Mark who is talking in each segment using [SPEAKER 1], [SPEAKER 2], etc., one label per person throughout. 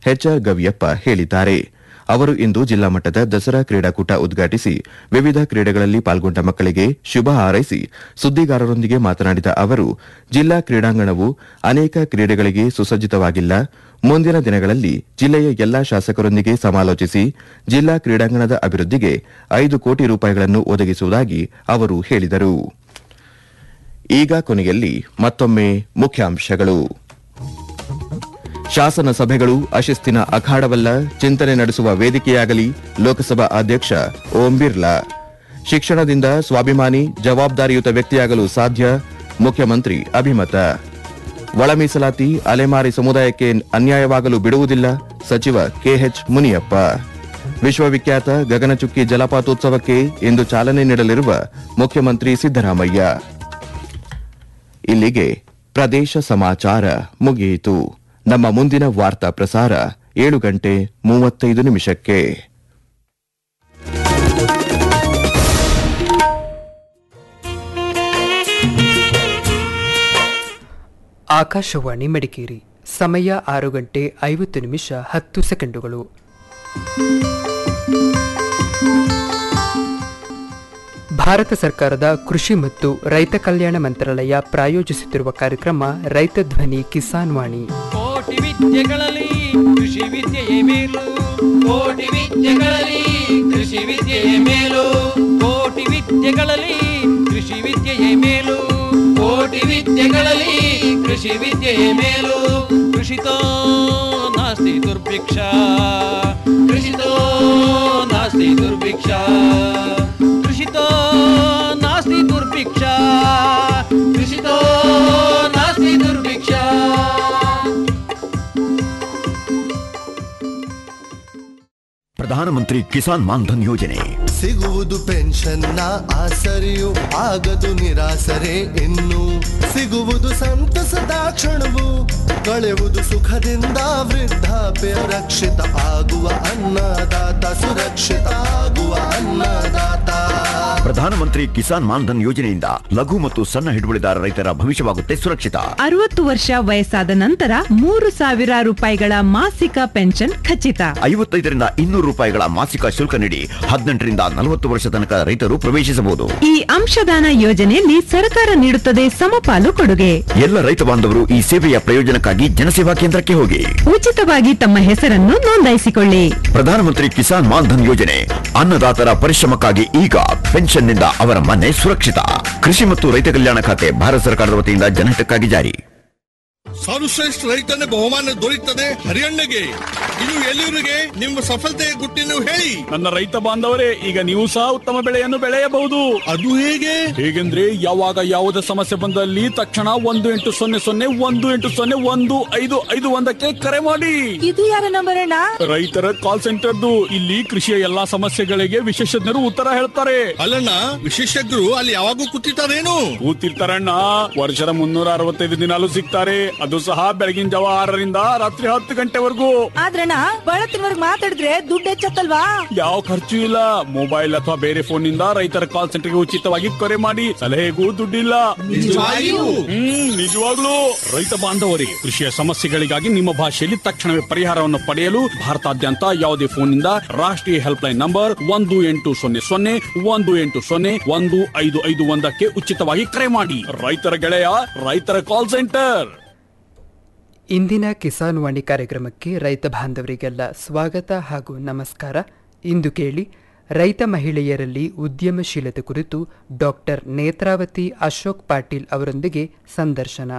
[SPEAKER 1] HR Gaviyappa ಹೇಳಿದ್ದಾರೆ ಅವರು ಇಂದು ಜಿಲ್ಲಾ ಮಟ್ಟದ ದಸರಾ ಕ್ರೀಡಾಕೂಟ ಉದ್ಘಾಟಿಸಿ ವಿವಿಧ ಕ್ರೀಡೆಗಳಲ್ಲಿ ಪಾಲ್ಗೊಂಡ ಮಕ್ಕಳಿಗೆ ಶುಭ ಹಾರೈಸಿ ಸುದ್ದಿಗಾರರೊಂದಿಗೆ ಮಾತನಾಡಿದ ಅವರು ಜಿಲ್ಲಾ ಕ್ರೀಡಾಂಗಣವು ಅನೇಕ ಕ್ರೀಡೆಗಳಿಗೆ ಸುಸಜ್ಜಿತವಾಗಿಲ್ಲ ಮುಂದಿನ ದಿನಗಳಲ್ಲಿ ಜಿಲ್ಲೆಯ ಎಲ್ಲಾ ಶಾಸಕರೊಂದಿಗೆ ಸಮಾಲೋಚಿಸಿ ಜಿಲ್ಲಾ ಕ್ರೀಡಾಂಗಣದ ಅಭಿವೃದ್ಧಿಗೆ ಐದು ಕೋಟಿ ರೂಪಾಯಿಗಳನ್ನು ಒದಗಿಸುವುದಾಗಿ ಅವರು ಹೇಳಿದರು ಈಗ ಕೊನೆಯಲ್ಲಿ ಮತ್ತೊಮ್ಮೆ ಮುಖ್ಯಾಂಶಗಳು ಶಾಸನ ಸಭೆಗಳು ಅಶಿಸ್ತಿನ ಅಖಾಡವಲ್ಲ ಚಿಂತನೆ ನಡೆಸುವ ವೇದಿಕೆಯಾಗಲಿ ಲೋಕಸಭಾ ಅಧ್ಯಕ್ಷ ಓಂ ಬಿರ್ಲಾ ಶಿಕ್ಷಣದಿಂದ ಸ್ವಾಭಿಮಾನಿ ಜವಾಬ್ದಾರಿಯುತ ವ್ಯಕ್ತಿಯಾಗಲು ಸಾಧ್ಯ ಮುಖ್ಯಮಂತ್ರಿ ಅಭಿಮತ ಒಳ ಮೀಸಲಾತಿ ಅಲೆಮಾರಿ ಸಮುದಾಯಕ್ಕೆ ಅನ್ಯಾಯವಾಗಲು ಬಿಡುವುದಿಲ್ಲ ಸಚಿವ ಕೆಎಚ್ ಮುನಿಯಪ್ಪ ವಿಶ್ವವಿಖ್ಯಾತ ಗಗನಚುಕ್ಕಿ ಜಲಪಾತೋತ್ಸವಕ್ಕೆ ಇಂದು ಚಾಲನೆ ನೀಡಲಿರುವ ಮುಖ್ಯಮಂತ್ರಿ ಸಿದ್ದರಾಮಯ್ಯ ಇಲ್ಲಿಗೆ ಪ್ರದೇಶ ಸಮಾಚಾರ ಮುಗಿಯಿತು ನಮ್ಮ ಮುಂದಿನ ವಾರ್ತಾ ಪ್ರಸಾರ ಏಳು ಗಂಟೆ ಮೂವತ್ತೈದು ನಿಮಿಷಕ್ಕೆ
[SPEAKER 2] ಆಕಾಶವಾಣಿ ಮಡಿಕೇರಿ ಸಮಯ ಆರು ಗಂಟೆ ಐವತ್ತು ನಿಮಿಷ ಹತ್ತು ಸೆಕೆಂಡುಗಳು ಭಾರತ ಸರ್ಕಾರದ ಕೃಷಿ ಮತ್ತು ರೈತ ಕಲ್ಯಾಣ ಮಂತ್ರಾಲಯ ಪ್ರಾಯೋಜಿಸುತ್ತಿರುವ ಕಾರ್ಯಕ್ರಮ ರೈತ ಧ್ವನಿ ಕಿಸಾನ್ ವಾಣಿ
[SPEAKER 3] ಕೋಟಿ ವಿದ್ಯೆಗಳಲ್ಲಿ ಕೃಷಿ ವಿದ್ಯೆಯೇ ಮೇಲು ಕೋಟಿ ವಿದ್ಯೆಗಳಲ್ಲಿ ಕೃಷಿ ವಿದ್ಯೆಯೇ ಮೇಲು ಕೋಟಿ ವಿದ್ಯೆಗಳಲ್ಲಿ ಕೃಷಿ ವಿದ್ಯೆಯೇ ಮೇಲು ಕೋಟಿ ವಿದ್ಯೆಗಳಲ್ಲಿ ಕೃಷಿ ವಿದ್ಯೆಯೇ ಮೇಲು ಕೃಷಿತೋ ನಾಸ್ತಿ ದುರ್ಭಿಕ್ಷ ಕೃಷಿತೋ ನಾಸ್ತಿ ದುರ್ಭಿಕ್ಷ ಕೃಷಿತೋ ನಾಸ್ತಿ ದುರ್ಭಿಕ್ಷ ಕೃಷಿತೋ ನಾಸ್ತಿ ದುರ್ಭಿಕ್ಷ
[SPEAKER 4] ಪ್ರಧಾನಮಂತ್ರಿ ಕಿಸಾನ್ ಮಾನ್ಧನ್ ಯೋಜನೆ
[SPEAKER 5] ಸಿಗುವುದು ಪೆನ್ಷನ್ನ ಆಸರೆಯು ಆಗದು ನಿರಾಸರೆ ಇನ್ನು ಸಿಗುವುದು ಸಂತಸದ ಕ್ಷಣವು ಕಳೆಯುವುದು ಸುಖದಿಂದ ವೃದ್ಧಾಪ್ಯ ರಕ್ಷಿತ ಆಗುವ ಅನ್ನದಾತ ಸುರಕ್ಷಿತ ಆಗುವ ಅನ್ನದಾತ
[SPEAKER 4] ಪ್ರಧಾನಮಂತ್ರಿ ಕಿಸಾನ್ ಮಾನ್ಧನ್ ಯೋಜನೆಯಿಂದ ಲಘು ಮತ್ತು ಸಣ್ಣ ಹಿಡುವಳಿದಾರ ರೈತರ ಭವಿಷ್ಯವಾಗುತ್ತೆ ಸುರಕ್ಷಿತ
[SPEAKER 6] ಅರವತ್ತು ವರ್ಷ ವಯಸ್ಸಾದ ನಂತರ ಮೂರು ಸಾವಿರ ರೂಪಾಯಿಗಳ ಮಾಸಿಕ ಪೆನ್ಷನ್ ಖಚಿತ
[SPEAKER 4] ಐವತ್ತೈದರಿಂದ ಇನ್ನೂರು ರೂಪಾಯಿಗಳ ಮಾಸಿಕ ಶುಲ್ಕ ನೀಡಿ ಹದಿನೆಂಟರಿಂದ ನಲವತ್ತು ವರ್ಷ ತನಕ ರೈತರು ಪ್ರವೇಶಿಸಬಹುದು
[SPEAKER 6] ಈ ಅಂಶದಾನ ಯೋಜನೆಯಲ್ಲಿ ಸರ್ಕಾರ ನೀಡುತ್ತದೆ ಸಮಪಾಲು ಕೊಡುಗೆ
[SPEAKER 4] ಎಲ್ಲ ರೈತ ಬಾಂಧವರು ಈ ಸೇವೆಯ ಪ್ರಯೋಜನಕ್ಕಾಗಿ ಜನಸೇವಾ ಕೇಂದ್ರಕ್ಕೆ ಹೋಗಿ
[SPEAKER 6] ಉಚಿತವಾಗಿ ತಮ್ಮ ಹೆಸರನ್ನು ನೋಂದಾಯಿಸಿಕೊಳ್ಳಿ
[SPEAKER 4] ಪ್ರಧಾನಮಂತ್ರಿ ಕಿಸಾನ್ ಮಾನ್ಧನ್ ಯೋಜನೆ ಅನ್ನದಾತರ ಪರಿಶ್ರಮಕ್ಕಾಗಿ ಈಗ ಪೆನ್ಷನ್ನಿಂದ ಅವರ ಮನೆ ಸುರಕ್ಷಿತ ಕೃಷಿ ಮತ್ತು ರೈತ ಕಲ್ಯಾಣ ಖಾತೆ ಭಾರತ ಸರ್ಕಾರದ ವತಿಯಿಂದ ಜನಹಿತಕ್ಕಾಗಿ ಜಾರಿ
[SPEAKER 7] ಸರ್ವಶ್ರೇಷ್ಠ ರೈತನ ಬಹುಮಾನ ದೊರೆಯುತ್ತದೆ ಹರಿಯಣ್ಣಗೆ ಇದು ಎಲ್ಲಿವರಿಗೆ ನಿಮ್ಮ ಸಫಲತೆಯ ಗುಟ್ಟಿನ ಹೇಳಿ
[SPEAKER 8] ನನ್ನ ರೈತ ಬಾಂಧವರೇ ಈಗ ನೀವು ಸಹ ಉತ್ತಮ ಬೆಳೆಯನ್ನು ಬೆಳೆಯಬಹುದು
[SPEAKER 7] ಅದು ಹೇಗೆ
[SPEAKER 8] ಹೇಗೆಂದ್ರೆ ಯಾವಾಗ ಯಾವುದೇ ಸಮಸ್ಯೆ ಬಂದಲ್ಲಿ ತಕ್ಷಣ ಒಂದು ಎಂಟು ಸೊನ್ನೆ ಸೊನ್ನೆ ಒಂದು ಎಂಟು ಸೊನ್ನೆ ಒಂದು ಐದು ಐದು ಒಂದಕ್ಕೆ ಕರೆ ಮಾಡಿ
[SPEAKER 6] ಇದು ಯಾರ ನಂಬರ್ ಅಣ್ಣ
[SPEAKER 8] ರೈತರ ಕಾಲ್ ಸೆಂಟರ್ದು ಇಲ್ಲಿ ಕೃಷಿಯ ಎಲ್ಲಾ ಸಮಸ್ಯೆಗಳಿಗೆ ವಿಶೇಷಜ್ಞರು ಉತ್ತರ ಹೇಳ್ತಾರೆ
[SPEAKER 7] ಅಲ್ಲಣ್ಣ ವಿಶೇಷಜ್ಞರು ಅಲ್ಲಿ ಯಾವಾಗೂ ಕೂತಿರ್ತಾರೇನು
[SPEAKER 8] ಕೂತಿರ್ತಾರಣ್ಣ ವರ್ಷದ ಮುನ್ನೂರ ಅರವತ್ತೈದು ದಿನಾಲು ಸಿಗ್ತಾರೆ ಅದು ಸಹ ಬೆಳಗಿನ ಜಾವ ಆರರಿಂದ ರಾತ್ರಿ ಹತ್ತು ಗಂಟೆವರೆಗೂ
[SPEAKER 6] ಆದ್ರಣ್ಣ ಬಳತ್ತಿನವರ್ಗ್ ಮಾತಾಡಿದ್ರೆ ದುಡ್ಡು ಹೆಚ್ಚತ್ತಲ್ವಾ
[SPEAKER 8] ಯಾವ ಖರ್ಚು ಇಲ್ಲ ಮೊಬೈಲ್ ಅಥವಾ ಬೇರೆ ಫೋನ್ ನಿಂದ ರೈತರ ಕಾಲ್ ಸೆಂಟರ್ಗೆ ಉಚಿತವಾಗಿ ಕರೆ ಮಾಡಿ ಸಲಹೆಗೂ ದುಡ್ಡಿಲ್ಲ
[SPEAKER 7] ನಿಜವಾಗಿಯೂ?
[SPEAKER 8] ಹ್ಮ್ ನಿಜವಾಗ್ಲೂ ರೈತ ಬಾಂಧವರಿಗೆ ಕೃಷಿಯ ಸಮಸ್ಯೆಗಳಿಗಾಗಿ ನಿಮ್ಮ ಭಾಷೆಯಲ್ಲಿ ತಕ್ಷಣವೇ ಪರಿಹಾರವನ್ನು ಪಡೆಯಲು ಭಾರತಾದ್ಯಂತ ಯಾವುದೇ ಫೋನ್ ನಿಂದ ರಾಷ್ಟ್ರೀಯ ಹೆಲ್ಪ್ ಲೈನ್ ನಂಬರ್ ಒಂದು ಎಂಟು ಸೊನ್ನೆ ಸೊನ್ನೆ ಒಂದು ಎಂಟು ಸೊನ್ನೆ ಒಂದು ಐದು ಐದು ಒಂದಕ್ಕೆ ಉಚಿತವಾಗಿ ಕರೆ ಮಾಡಿ ರೈತರ ಗೆಳೆಯ ರೈತರ ಕಾಲ್ ಸೆಂಟರ್
[SPEAKER 2] ಇಂದಿನ ಕಿಸಾನ್ ವಾಣಿ ಕಾರ್ಯಕ್ರಮಕ್ಕೆ ರೈತ ಬಾಂಧವರಿಗೆಲ್ಲ ಸ್ವಾಗತ ಹಾಗೂ ನಮಸ್ಕಾರ ಇಂದು ಕೇಳಿ ರೈತ ಮಹಿಳೆಯರಲ್ಲಿ ಉದ್ಯಮಶೀಲತೆ ಕುರಿತು ಡಾಕ್ಟರ್ ನೇತ್ರಾವತಿ ಅಶೋಕ್ ಪಾಟೀಲ್ ಅವರೊಂದಿಗೆ ಸಂದರ್ಶನ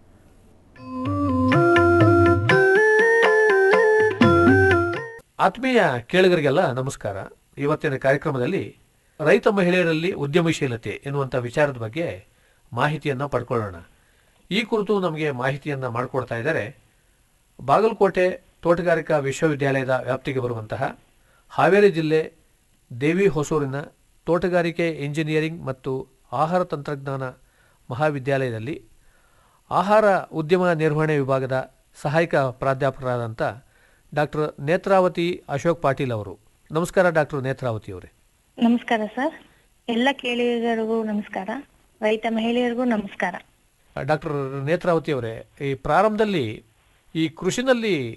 [SPEAKER 9] ಆತ್ಮೀಯ ಕೇಳುಗರಿಗೆಲ್ಲ ನಮಸ್ಕಾರ ಇವತ್ತಿನ ಕಾರ್ಯಕ್ರಮದಲ್ಲಿ ರೈತ ಮಹಿಳೆಯರಲ್ಲಿ ಉದ್ಯಮಶೀಲತೆ ಎನ್ನುವಂಥ ವಿಚಾರದ ಬಗ್ಗೆ ಮಾಹಿತಿಯನ್ನು ಪಡ್ಕೊಳ್ಳೋಣ ಈ ಕುರಿತು ನಮಗೆ ಮಾಹಿತಿಯನ್ನು ಮಾಡಿಕೊಡ್ತಾ ಇದ್ದಾರೆ ಬಾಗಲಕೋಟೆ ತೋಟಗಾರಿಕಾ ವಿಶ್ವವಿದ್ಯಾಲಯದ ವ್ಯಾಪ್ತಿಗೆ ಬರುವಂತಹ ಹಾವೇರಿ ಜಿಲ್ಲೆ ದೇವಿ ಹೊಸೂರಿನ ತೋಟಗಾರಿಕೆ ಇಂಜಿನಿಯರಿಂಗ್ ಮತ್ತು ಆಹಾರ ತಂತ್ರಜ್ಞಾನ ಮಹಾವಿದ್ಯಾಲಯದಲ್ಲಿ ಆಹಾರ ಉದ್ಯಮ ನಿರ್ವಹಣೆ ವಿಭಾಗದ ಸಹಾಯಕ ಪ್ರಾಧ್ಯಾಪಕರಾದಂಥ ಡಾಕ್ಟರ್ ನೇತ್ರಾವತಿ ಅಶೋಕ್ ಪಾಟೀಲ್ ಅವರು ನಮಸ್ಕಾರ ಡಾಕ್ಟರ್ ನೇತ್ರಾವತಿ ಅವರೇ
[SPEAKER 10] ನಮಸ್ಕಾರ ಸರ್ ಎಲ್ಲ ಕೇಳಿಗರಿಗೂ ನಮಸ್ಕಾರ ರೈತ ಮಹಿಳೆಯರಿಗೂ ನಮಸ್ಕಾರ
[SPEAKER 9] ಡಾಕ್ಟರ್ ನೇತ್ರಾವತಿ ಅವರೇ ಈ ಪ್ರಾರಂಭದಲ್ಲಿ ಈ ಕೃಷಿನಲ್ಲಿ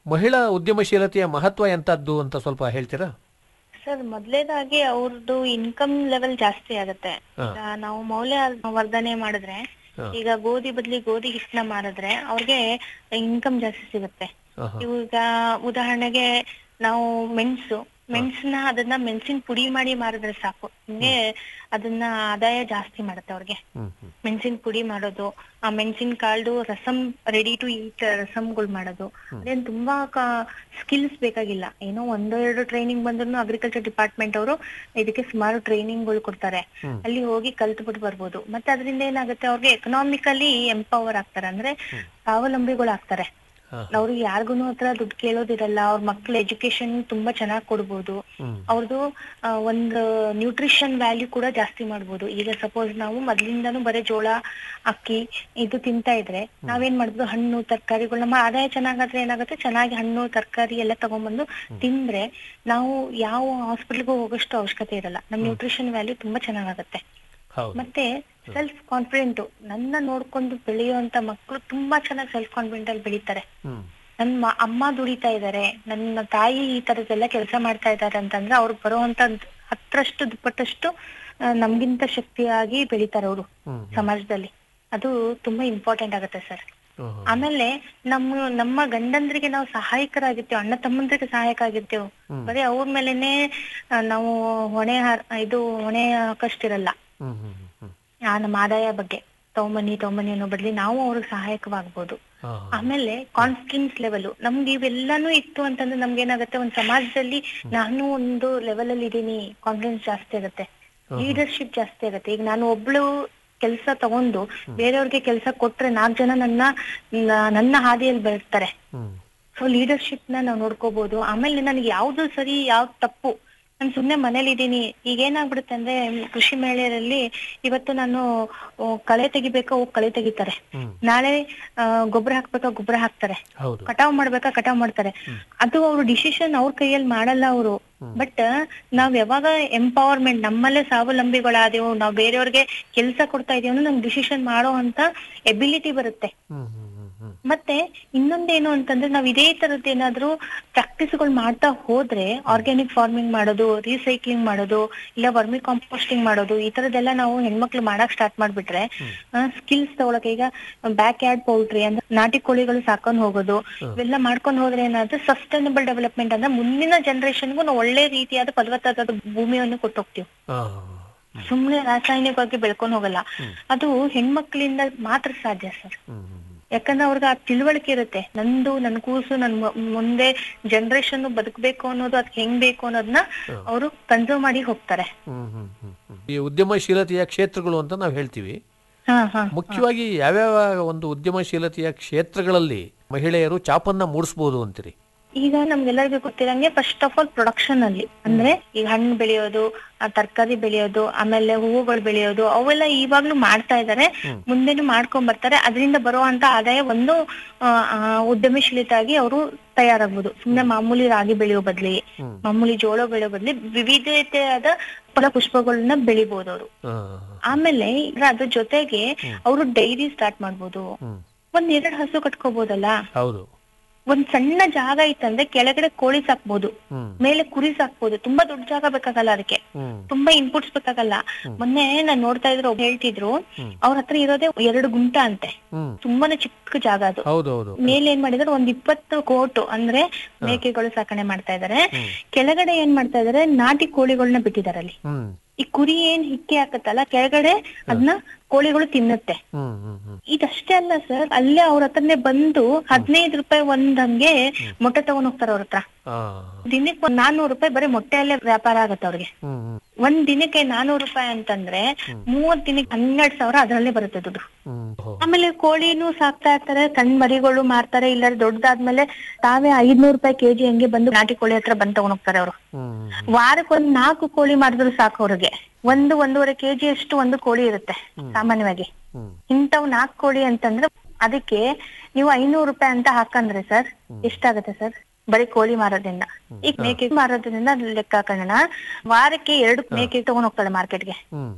[SPEAKER 9] ಮಹಿಳಾ ಉದ್ಯಮಶೀಲತೆಯ ಮಹತ್ವ ಎಂತದ್ದು ಅಂತ ಸ್ವಲ್ಪ ಹೇಳ್ತೀರಾ
[SPEAKER 10] ಸರ್ ಮೊದಲೇದಾಗಿ ಅವ್ರದ್ದು ಇನ್ಕಮ್ ಲೆವೆಲ್ ಜಾಸ್ತಿ ಆಗುತ್ತೆ
[SPEAKER 9] ಹಾ.
[SPEAKER 10] ಈಗ ನಾವು ಮೌಲ್ಯ ವರ್ಧನೆ ಮಾಡಿದ್ರೆ
[SPEAKER 9] ಹಾ.
[SPEAKER 10] ಈಗ ಗೋಧಿ ಬದ್ಲಿ ಗೋಧಿ ಹಿಟ್ಟನ್ನ ಮಾರಿದ್ರೆ ಅವ್ರಿಗೆ ಇನ್ಕಮ್ ಜಾಸ್ತಿ ಸಿಗುತ್ತೆ
[SPEAKER 9] ಆಹಾ.
[SPEAKER 10] ಈಗ ಉದಾಹರಣೆಗೆ ನಾವು ಮೆಣಸು ಮೆಣಸನ್ನ ಅದನ್ನ ಮೆಣಸಿನ ಪುಡಿ ಮಾಡಿ ಮಾರಿದ್ರೆ ಸಾಕು ನಿಮ್ಗೆ ಅದನ್ನ ಆದಾಯ ಜಾಸ್ತಿ ಮಾಡುತ್ತೆ ಅವ್ರಿಗೆ
[SPEAKER 9] ಹ್ಮ್ ಹ್ಮ್
[SPEAKER 10] ಮೆಣಸಿನ ಪುಡಿ ಮಾಡೋದು ಆ ಮೆಣಸಿನ ಕಾಳ್ದು ರಸಂ ರೆಡಿ ಟು ಈಟ್ ರಸಂಗಳು ಮಾಡೋದು ಅದೇನ್ ತುಂಬಾ ಸ್ಕಿಲ್ಸ್ ಬೇಕಾಗಿಲ್ಲ ಏನೋ ಒಂದೋ ಎರಡು ಟ್ರೈನಿಂಗ್ ಬಂದ್ರು ಅಗ್ರಿಕಲ್ಚರ್ ಡಿಪಾರ್ಟ್ಮೆಂಟ್ ಅವರು ಇದಕ್ಕೆ ಸುಮಾರು ಟ್ರೈನಿಂಗ್ಗಳು ಕೊಡ್ತಾರೆ ಅಲ್ಲಿ ಹೋಗಿ ಕಲ್ತ್ಬಿಟ್ಟು ಬರ್ಬೋದು ಮತ್ತೆ ಅದರಿಂದ ಏನಾಗುತ್ತೆ ಅವ್ರಿಗೆ ಎಕನಾಮಿಕಲಿ ಎಂಪವರ್ ಆಗ್ತಾರೆ ಅಂದ್ರೆ ಸ್ವಾವಲಂಬಿಗಳು ಆಗ್ತಾರೆ
[SPEAKER 9] ಹಾ.
[SPEAKER 10] ಅವ್ರಿಗೆ ಯಾರಿಗೂ ಹತ್ರ ದುಡ್ಡು ಕೇಳೋದಿರಲ್ಲ ಅವ್ರ ಮಕ್ಳ ಎಜುಕೇಶನ್ ತುಂಬಾ ಚೆನ್ನಾಗಿ ಕೊಡ್ಬೋದು
[SPEAKER 9] ಹ್ಮ್.
[SPEAKER 10] ಅವ್ರದ್ದು ಆ, ಒಂದು ನ್ಯೂಟ್ರಿಷನ್ ವ್ಯಾಲ್ಯೂ ಕೂಡ ಜಾಸ್ತಿ ಮಾಡ್ಬೋದು ಈಗ ಸಪೋಸ್ ನಾವು ಮೊದ್ಲಿಂದಾನು ಬರೀ ಜೋಳ ಅಕ್ಕಿ ಇದು ತಿಂತಾ ಇದ್ರೆ ನಾವೇನ್ ಮಾಡ್ಬೋದು ಹಣ್ಣು ತರಕಾರಿಗಳು ನಮ್ಮ ಆದಾಯ ಚೆನ್ನಾಗಾದ್ರೆ ಏನಾಗುತ್ತೆ ಚೆನ್ನಾಗಿ ಹಣ್ಣು ತರಕಾರಿ ಎಲ್ಲ ತಗೊಂಡ್ಬಂದು ತಿಂದ್ರೆ ನಾವು ಯಾವ ಹಾಸ್ಪಿಟಲ್ಗೂ ಹೋಗೋಷ್ಟು ಅವಶ್ಯಕತೆ ಇರಲ್ಲ ನಮ್ ನ್ಯೂಟ್ರಿಷನ್ ವ್ಯಾಲ್ಯೂ ತುಂಬಾ ಚೆನ್ನಾಗಾಗತ್ತೆ
[SPEAKER 9] ಹೌದು
[SPEAKER 10] ಮತ್ತೆ ಸೆಲ್ಫ್ ಕಾನ್ಫಿಡೆಂಟ್ ನನ್ನ ನೋಡ್ಕೊಂಡು ಬೆಳೆಯುವಂತ ಮಕ್ಕಳು ತುಂಬಾ ಚೆನ್ನಾಗಿ ಸೆಲ್ಫ್ ಕಾನ್ಫಿಡೆಂಟ್ ಅಲ್ಲಿ ಬೆಳೀತಾರೆ
[SPEAKER 9] ಹ್ಮ್
[SPEAKER 10] ನನ್ನ ಮ- ಅಮ್ಮ ದುಡಿತಾ ಇದ್ದಾರೆ ನನ್ನ ತಾಯಿ ಈ ತರದೆಲ್ಲ ಕೆಲಸ ಮಾಡ್ತಾ ಇದ್ದಾರೆ ಅಂತಂದ್ರೆ ಅವ್ರು ಬರುವಂತ ಹತ್ತರಷ್ಟು ದುಪ್ಪಟ್ಟಷ್ಟು ಆ, ನಮ್ಗಿಂತ ಶಕ್ತಿಯಾಗಿ ಬೆಳಿತಾರೆ ಅವರು
[SPEAKER 9] ಹ್ಮ್
[SPEAKER 10] ಸಮಾಜದಲ್ಲಿ ಅದು ತುಂಬಾ ಇಂಪಾರ್ಟೆಂಟ್ ಆಗುತ್ತೆ ಸರ್
[SPEAKER 9] ಹ್ಮ್.
[SPEAKER 10] ಆಮೇಲೆ ನಮ್ಮ ನಮ್ಮ ಗಂಡಂದ್ರಿಗೆ ನಾವು ಸಹಾಯಕರಾಗಿರ್ತೇವೆ ಅಣ್ಣ ತಮ್ಮಂದ್ರಿಗೆ ಸಹಾಯಕ ಆಗಿರ್ತೇವೆ ಬರೀ ಅವ್ರ ಮೇಲೆನೆ ಆ, ನಾವು ಹೊಣೆ ಹಾರ್- ಇದು ಹೊಣೆ ಹಾಕಷ್ಟಿರಲ್ಲ
[SPEAKER 9] ಹ್ಮ್ ಹ್ಮ್ ಹ್ಮ್
[SPEAKER 10] ಆ ನಮ್ಮ ಆದಾಯ ಬಗ್ಗೆ ತಗೊಂಬನ್ನಿ ತಗೊಂಬನ್ನಿ ಅನ್ನೋ ಬದ್ಲಿ ನಾವು ಅವ್ರಿಗೆ ಸಹಾಯಕವಾಗ್ಬೋದು
[SPEAKER 9] ಹಾ.
[SPEAKER 10] ಆಮೇಲೆ ಕಾನ್ಫಿಡೆನ್ಸ್ ಲೆವೆಲ್ ನಮ್ಗೆ ಇವೆಲ್ಲಾನು ಇತ್ತು ಅಂತಂದ್ರೆ ನಮ್ಗೆ ಏನಾಗುತ್ತೆ ಒಂದ್ ಸಮಾಜದಲ್ಲಿ ನಾನು ಒಂದು ಲೆವೆಲ್ ಅಲ್ಲಿ ಇದೀನಿ ಕಾನ್ಫಿಡೆನ್ಸ್ ಜಾಸ್ತಿ ಆಗುತ್ತೆ ಲೀಡರ್ಶಿಪ್ ಜಾಸ್ತಿ ಆಗುತ್ತೆ ಈಗ ನಾನು ಒಬ್ಳು ಕೆಲಸ ತಗೊಂಡು ಬೇರೆಯವ್ರಿಗೆ ಕೆಲಸ ಕೊಟ್ರೆ ನಾಲ್ಕು ಜನ ನನ್ನ ನ- ನನ್ನ ಹಾದಿಯಲ್ಲಿ ಬರ್ತಾರೆ
[SPEAKER 9] ಹ್ಮ್
[SPEAKER 10] ಸೊ ಲೀಡರ್ಶಿಪ್ ನ ನಾವು ನೋಡ್ಕೋಬಹುದು ಆಮೇಲೆ ನನಗೆ ಯಾವ್ದು ಸರಿ ಯಾವ್ದು ತಪ್ಪು ನಾನು ಸುಮ್ನೆ ಮನೇಲಿ ಇದೀನಿ ಈಗ ಏನಾಗ್ಬಿಡುತ್ತೆ ಅಂದ್ರೆ ಕೃಷಿ ಮೇಳೆಯಲ್ಲಿ ಇವತ್ತು ನಾನು ಆ, ಕಳೆ ತೆಗಿಬೇಕಾ ಹೋಗಿ ಕಳೆ ತೆಗಿತಾರೆ
[SPEAKER 9] ಹ್ಮ್.
[SPEAKER 10] ನಾಳೆ ಗೊಬ್ಬರ ಹಾಕ್ಬೇಕಾ ಗೊಬ್ಬರ ಹಾಕ್ತಾರೆ
[SPEAKER 9] ಹೌದು
[SPEAKER 10] ಕಟಾವ್ ಮಾಡ್ಬೇಕಾ ಕಟಾವ್ ಮಾಡ್ತಾರೆ ಅದು ಅವ್ರ ಡಿಸಿಷನ್ ಅವ್ರ ಕೈಯಲ್ಲಿ ಮಾಡಲ್ಲ ಅವರು ಬಟ್ ನಾವ್ ಯಾವಾಗ ಎಂಪವರ್ಮೆಂಟ್ ನಮ್ಮಲ್ಲೇ ಸ್ವಾವಲಂಬಿಗಳಾದೆವು ನಾವ್ ಬೇರೆಯವ್ರಿಗೆ ಕೆಲಸ ಕೊಡ್ತಾ ಇದೀವಿ ಅಂದ್ರೆ ನಮ್ಗೆ ಡಿಸಿಷನ್ ಮಾಡೋ ಅಂತ ಎಬಿಲಿಟಿ ಬರುತ್ತೆ
[SPEAKER 9] ಹ್ಮ್ ಹ್ಮ್ ಹ್ಮ್ ಹ್ಮ್
[SPEAKER 10] ಮತ್ತೆ ಇನ್ನೊಂದೇನು ಅಂತಂದ್ರೆ ನಾವ್ ಇದೇ ತರದ್ ಏನಾದ್ರೂ ಪ್ರಾಕ್ಟೀಸ್ಗಳು ಮಾಡ್ತಾ ಹೋದ್ರೆ ಆರ್ಗ್ಯಾನಿಕ್ ಫಾರ್ಮಿಂಗ್ ಮಾಡೋದು ರೀಸೈಕ್ಲಿಂಗ್ ಮಾಡೋದು ಇಲ್ಲ ವರ್ಮಿ ಕಾಂಪೋಸ್ಟಿಂಗ್ ಮಾಡೋದು ಈ ತರದೆಲ್ಲ ನಾವು ಹೆಣ್ಮಕ್ಳು ಮಾಡಕ್ ಸ್ಟಾರ್ಟ್ ಮಾಡ್ಬಿಟ್ರೆ ಸ್ಕಿಲ್ಸ್ ತಗೊಳಕ್ಕೆ ಈಗ ಬ್ಯಾಕ್ ಯಾರ್ಡ್ ಪೌಲ್ಟ್ರಿ ಅಂದ್ರೆ ನಾಟಿ ಕೋಳಿಗಳು ಸಾಕೊಂಡ್ ಹೋಗೋದು ಇವೆಲ್ಲ ಮಾಡ್ಕೊಂಡು ಹೋದ್ರೆ ಏನಾದ್ರೆ ಸಸ್ಟೈನಬಲ್ ಡೆವಲಪ್ಮೆಂಟ್ ಅಂದ್ರೆ ಮುಂದಿನ ಜನರೇಷನ್ಗೂ ನಾವು ಒಳ್ಳೆ ರೀತಿಯಾದ ಫಲವತ್ತಾದ ಭೂಮಿಯನ್ನು ಕೊಟ್ಟೋಗ್ತೀವಿ
[SPEAKER 9] ಹಾ.
[SPEAKER 10] ಸುಮ್ನೆ ರಾಸಾಯನಿಕವಾಗಿ ಬೆಳ್ಕೊಂಡ್ ಹೋಗಲ್ಲ ಅದು ಹೆಣ್ಮಕ್ಳಿಂದ ಮಾತ್ರ ಸಾಧ್ಯ ಸರ್
[SPEAKER 9] ಹ್ಮ್ ಹ್ಮ್
[SPEAKER 10] ಯಾಕಂದ್ರೆ ಅವ್ರಿಗೆ ಆ ತಿಳುವಳಿಕೆ ಇರುತ್ತೆ ನಂದು ನನ್ ಕೂಸು ನನ್ ಮ- ಮುಂದೆ ಜನರೇಷನ್ ಬದುಕಬೇಕು ಅನ್ನೋದು ಅದಕ್ಕೆ ಹೆಂಗ್ ಬೇಕು ಅನ್ನೋದನ್ನ ಅವರು ಕನ್ಸರ್ವ್ ಮಾಡಿ ಹೋಗ್ತಾರೆ
[SPEAKER 9] ಹ್ಮ್ ಹ್ಮ್ ಹ್ಮ್ ಹ್ಮ್. ಈ ಉದ್ಯಮಶೀಲತೆಯ ಕ್ಷೇತ್ರಗಳು ಅಂತ ನಾವು ಹೇಳ್ತೀವಿ
[SPEAKER 10] ಹಾ ಹಾ
[SPEAKER 9] ಮುಖ್ಯವಾಗಿ ಯಾವ್ಯಾವ ಒಂದು ಉದ್ಯಮಶೀಲತೆಯ ಕ್ಷೇತ್ರಗಳಲ್ಲಿ ಮಹಿಳೆಯರು ಚಾಪನ್ನ ಮೂಡಿಸಬಹುದು ಅಂತೀರಿ
[SPEAKER 10] ಈಗ ನಮ್ಗೆಲ್ಲರಿಗೂ ಗೊತ್ತಿರಂಗೆ ಫಸ್ಟ್ ಆಫ್ ಆಲ್ ಪ್ರೊಡಕ್ಷನ್ ಅಲ್ಲಿ ಅಂದ್ರೆ ಈಗ ಹಣ್ಣು ಬೆಳೆಯೋದು ತರಕಾರಿ ಬೆಳೆಯೋದು ಆಮೇಲೆ ಹೂವುಗಳು ಬೆಳೆಯೋದು ಅವೆಲ್ಲ ಇವಾಗ್ಲೂ ಮಾಡ್ತಾ ಇದಾರೆ ಮುಂದೆನೂ ಮಾಡ್ಕೊಂಡ್ ಬರ್ತಾರೆ ಅದರಿಂದ ಬರುವಂತ ಆದಾಯ ಒಂದು ಆ, ಆ, ಉದ್ಯಮಶೀಲತೆಯಾಗಿ ಅವರು ತಯಾರಾಗ್ಬೋದು ಸುಮ್ನೆ ಮಾಮೂಲಿ ರಾಗಿ ಬೆಳೆಯೋ ಬದ್ಲಿ ಮಾಮೂಲಿ ಜೋಳ ಬೆಳೆಯೋ ಬದ್ಲಿ ವಿವಿಧತೆಯಾದ ಫಲ ಪುಷ್ಪಗಳನ್ನ ಬೆಳಿಬಹುದು ಅವರು
[SPEAKER 9] ಹಾ.
[SPEAKER 10] ಆಮೇಲೆ ಈಗ ಅದ್ರ ಜೊತೆಗೆ ಅವರು ಡೈರಿ ಸ್ಟಾರ್ಟ್ ಮಾಡ್ಬೋದು
[SPEAKER 9] ಹ್ಮ್.
[SPEAKER 10] ಒಂದ್ ಎರಡ್ ಹಸು ಕಟ್ಕೋಬಹುದಲ್ಲ
[SPEAKER 9] ಹೌದು
[SPEAKER 10] ಒಂದ್ ಸಣ್ಣ ಜಾಗ ಇತ್ತಂದ್ರೆ ಕೆಳಗಡೆ ಕೋಳಿ ಸಾಕ್ಬೋದು
[SPEAKER 9] ಹ್ಮ್
[SPEAKER 10] ಮೇಲೆ ಕುರಿ ಸಾಕ್ಬೋದು ತುಂಬಾ ದೊಡ್ಡ ಜಾಗ ಬೇಕಾಗಲ್ಲ ಅದಕ್ಕೆ
[SPEAKER 9] ಹ್ಮ್
[SPEAKER 10] ತುಂಬಾ ಇನ್ಪುಟ್ಸ್ ಬೇಕಾಗಲ್ಲ ಮೊನ್ನೆ ನಾನ್ ನೋಡ್ತಾ ಇದ್ರು ಒಬ್ರು ಹೇಳ್ತಿದ್ರು ಅವ್ರ ಹತ್ರ ಇರೋದೇ ಎರಡು ಗುಂಟ ಅಂತೆ
[SPEAKER 9] ಹ್ಮ್
[SPEAKER 10] ತುಂಬಾನೇ ಚಿಕ್ಕ ಜಾಗ ಅದು
[SPEAKER 9] ಹೌದು ಹೌದು
[SPEAKER 10] ಮೇಲೆ ಏನ್ ಮಾಡಿದಾರೆ ಒಂದ್ ಇಪ್ಪತ್ತು ಕೋಟು ಅಂದ್ರೆ ಮೇಕೆಗಳು ಸಾಕಣೆ ಮಾಡ್ತಾ ಇದಾರೆ ಕೆಳಗಡೆ ಏನ್ ಮಾಡ್ತಾ ಇದಾರೆ ನಾಟಿ ಕೋಳಿಗಳನ್ನ ಬಿಟ್ಟಿದಾರೆ ಅಲ್ಲಿ
[SPEAKER 9] ಹ್ಮ್
[SPEAKER 10] ಈ ಕುರಿ ಏನ್ ಹಿಕ್ಕೆ ಹಾಕತ್ತಲ್ಲ ಕೆಳಗಡೆ ಅದನ್ನ ಕೋಳಿಗಳು ತಿನ್ನುತ್ತೆ
[SPEAKER 9] ಹ್ಮ್ ಹ್ಮ್ ಹ್ಮ್
[SPEAKER 10] ಇದಷ್ಟೇ ಅಲ್ಲ ಸರ್ ಅಲ್ಲೇ ಅವ್ರ ಹತ್ರನೇ ಬಂದು ಹದಿನೈದು ರೂಪಾಯಿ ಒಂದ್ ಹಂಗೆ ಮೊಟ್ಟೆ ತಗೊಂಡ್ ಹೋಗ್ತಾರ ಅವ್ರ ಹತ್ರ
[SPEAKER 9] ಆ.
[SPEAKER 10] ದಿನಕ್ಕೆ ಒಂದ್ ನಾನೂರು ರೂಪಾಯಿ ಬರೀ ಮೊಟ್ಟೆಯಲ್ಲೇ ವ್ಯಾಪಾರ ಆಗತ್ತೆ ಅವ್ರಿಗೆ
[SPEAKER 9] ಹ್ಮ್ ಹ್ಮ್
[SPEAKER 10] ಒಂದ್ ದಿನಕ್ಕೆ ನಾನೂರು ರೂಪಾಯಿ ಅಂತಂದ್ರೆ ಮೂವತ್ ದಿನಕ್ಕೆ ಹನ್ನೆರಡ್ ಸಾವಿರ ಅದ್ರಲ್ಲೇ ಬರುತ್ತೆ ದುಡ್ಡು
[SPEAKER 9] ಹ್ಮ್ ಹೋ.
[SPEAKER 10] ಆಮೇಲೆ ಕೋಳಿನೂ ಸಾಕ್ತಾ ಇರ್ತಾರೆ ಸಣ್ಣ ಮರಿಗಳು ಮಾರ್ತಾರೆ ಇಲ್ಲ ದೊಡ್ಡದಾದ್ಮೇಲೆ ತಾವೇ ಐದ್ನೂರು ರೂಪಾಯಿ ಕೆಜಿ ಹಂಗೆ ಬಂದು ನಾಟಿ ಕೋಳಿ ಹತ್ರ ಬಂದ್ ತಗೊಂಡ್ ಹೋಗ್ತಾರೆ ಅವರು
[SPEAKER 9] ಹ್ಮ್
[SPEAKER 10] ವಾರಕ್ಕೆ ಒಂದ್ ನಾಲ್ಕು ಕೋಳಿ ಮಾಡಿದ್ರು ಸಾಕು ಅವ್ರಿಗೆ ಒಂದು ಒಂದೂವರೆ ಕೆಜಿ ಅಷ್ಟು ಒಂದು ಕೋಳಿ ಇರುತ್ತೆ ಸಾಮಾನ್ಯವಾಗಿ
[SPEAKER 9] ಹ್ಮ್
[SPEAKER 10] ಇಂಥವ್ ನಾಲ್ಕು ಕೋಳಿ ಅಂತಂದ್ರೆ ಅದಕ್ಕೆ ನೀವು ಐನೂರು ರೂಪಾಯಿ ಅಂತ ಹಾಕಂದ್ರೆ ಸರ್ ಎಷ್ಟಾಗತ್ತೆ ಸರ್ ಬರೀ ಕೋಳಿ ಮಾರೋದ್ರಿಂದ ಈಗ ಮೇಕೆ ಮಾರೋದ್ರಿಂದ ಅದ್ ಲೆಕ್ಕ ಹಾಕೋಣ ವಾರಕ್ಕೆ ಎರಡು ಮೇಕೆ ತಗೊಂಡ್ ಹೋಗ್ತಾಳೆ ಮಾರ್ಕೆಟ್ಗೆ
[SPEAKER 9] ಹ್ಮ್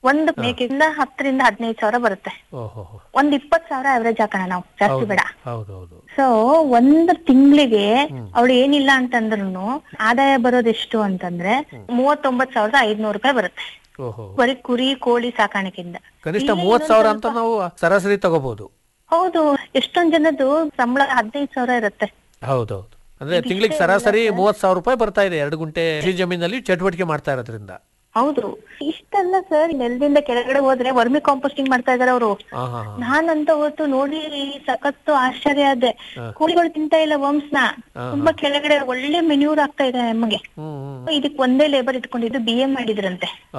[SPEAKER 10] ಒಂದು ಮೇಕೆಯಿಂದ ಹತ್ತರಿಂದ ಹದಿನೈದು ಸಾವಿರ ಬರುತ್ತೆ
[SPEAKER 9] ಓಹೋ
[SPEAKER 10] ಒಂದ್ ಇಪ್ಪತ್ ಸಾವಿರ ಅವರೇಜ್ ಹಾಕೋಣ ನಾವು ಜಾಸ್ತಿ ಬೇಡ
[SPEAKER 9] ಹೌದೌದು
[SPEAKER 10] ಸೊ ಒಂದು ತಿಂಗಳಿಗೆ ಅವಳು ಏನಿಲ್ಲ ಅಂತಂದ್ರು ಆದಾಯ ಬರೋದೆಷ್ಟು ಅಂತಂದ್ರೆ ಮೂವತ್ತೊಂಬತ್ ಸಾವಿರದ ಐದ್ನೂರು ರೂಪಾಯಿ ಬರುತ್ತೆ
[SPEAKER 9] ಓಹೋ
[SPEAKER 10] ಬರೀ ಕುರಿ ಕೋಳಿ ಸಾಕಾಣಿಕೆಯಿಂದ
[SPEAKER 9] ಕನಿಷ್ಠ ಮೂವತ್ ಸಾವಿರ ಅಂತ ನಾವು ಸರಾಸರಿ ತಗೋಬಹುದು
[SPEAKER 10] ಹೌದು ಎಷ್ಟೊಂದ್ ಜನದ್ದು ಸಂಬಳ ಹದಿನೈದು ಸಾವಿರ ಇರುತ್ತೆ
[SPEAKER 9] ಹೌದೌದು ಅಂದ್ರೆ ತಿಂಗಳಿಗೆ ಸರಾಸರಿ ಮೂವತ್ ಸಾವಿರ ರೂಪಾಯಿ ಬರ್ತಾ ಇದೆ ಎರಡು ಗುಂಟೆ ಕೃಷಿ ಜಮೀನಲ್ಲಿ ಚಟುವಟಿಕೆ ಮಾಡ್ತಾ ಇರೋದ್ರಿಂದ
[SPEAKER 10] ಹೌದು ಇಷ್ಟಲ್ಲ ಸರ್ ನೆಲದಿಂದ ಕೆಳಗಡೆ ಹೋದ್ರೆ ವರ್ಮಿ ಕಾಂಪೋಸ್ಟಿಂಗ್ ಮಾಡ್ತಾ ಇದಾರೆ ಅವರು
[SPEAKER 9] ಹಾ ಹಾ ಹಾ.
[SPEAKER 10] ನಾನಂತ ಹೊತ್ತು ನೋಡಿ ಸಖತ್ತು ಆಶ್ಚರ್ಯ ಆದೆ ಕೋಳಿಗಳು ತಿಂತಾ ಇಲ್ಲ ವರ್ಮ್ಸ್ ನ ತುಂಬಾ ಕೆಳಗಡೆ ಒಳ್ಳೆ ಮೆನ್ಯೂರ್ ಆಗ್ತಾ ಇದೆ ನಮಗೆ
[SPEAKER 9] ಹ್ಮ್ ಹ್ಮ್
[SPEAKER 10] ಇದಕ್ ಒಂದೇ ಲೇಬರ್ ಇಟ್ಕೊಂಡಿದ್ದು ಬಿ ಎಂ ಮಾಡಿದ್ರಂತೆ
[SPEAKER 9] ಆ,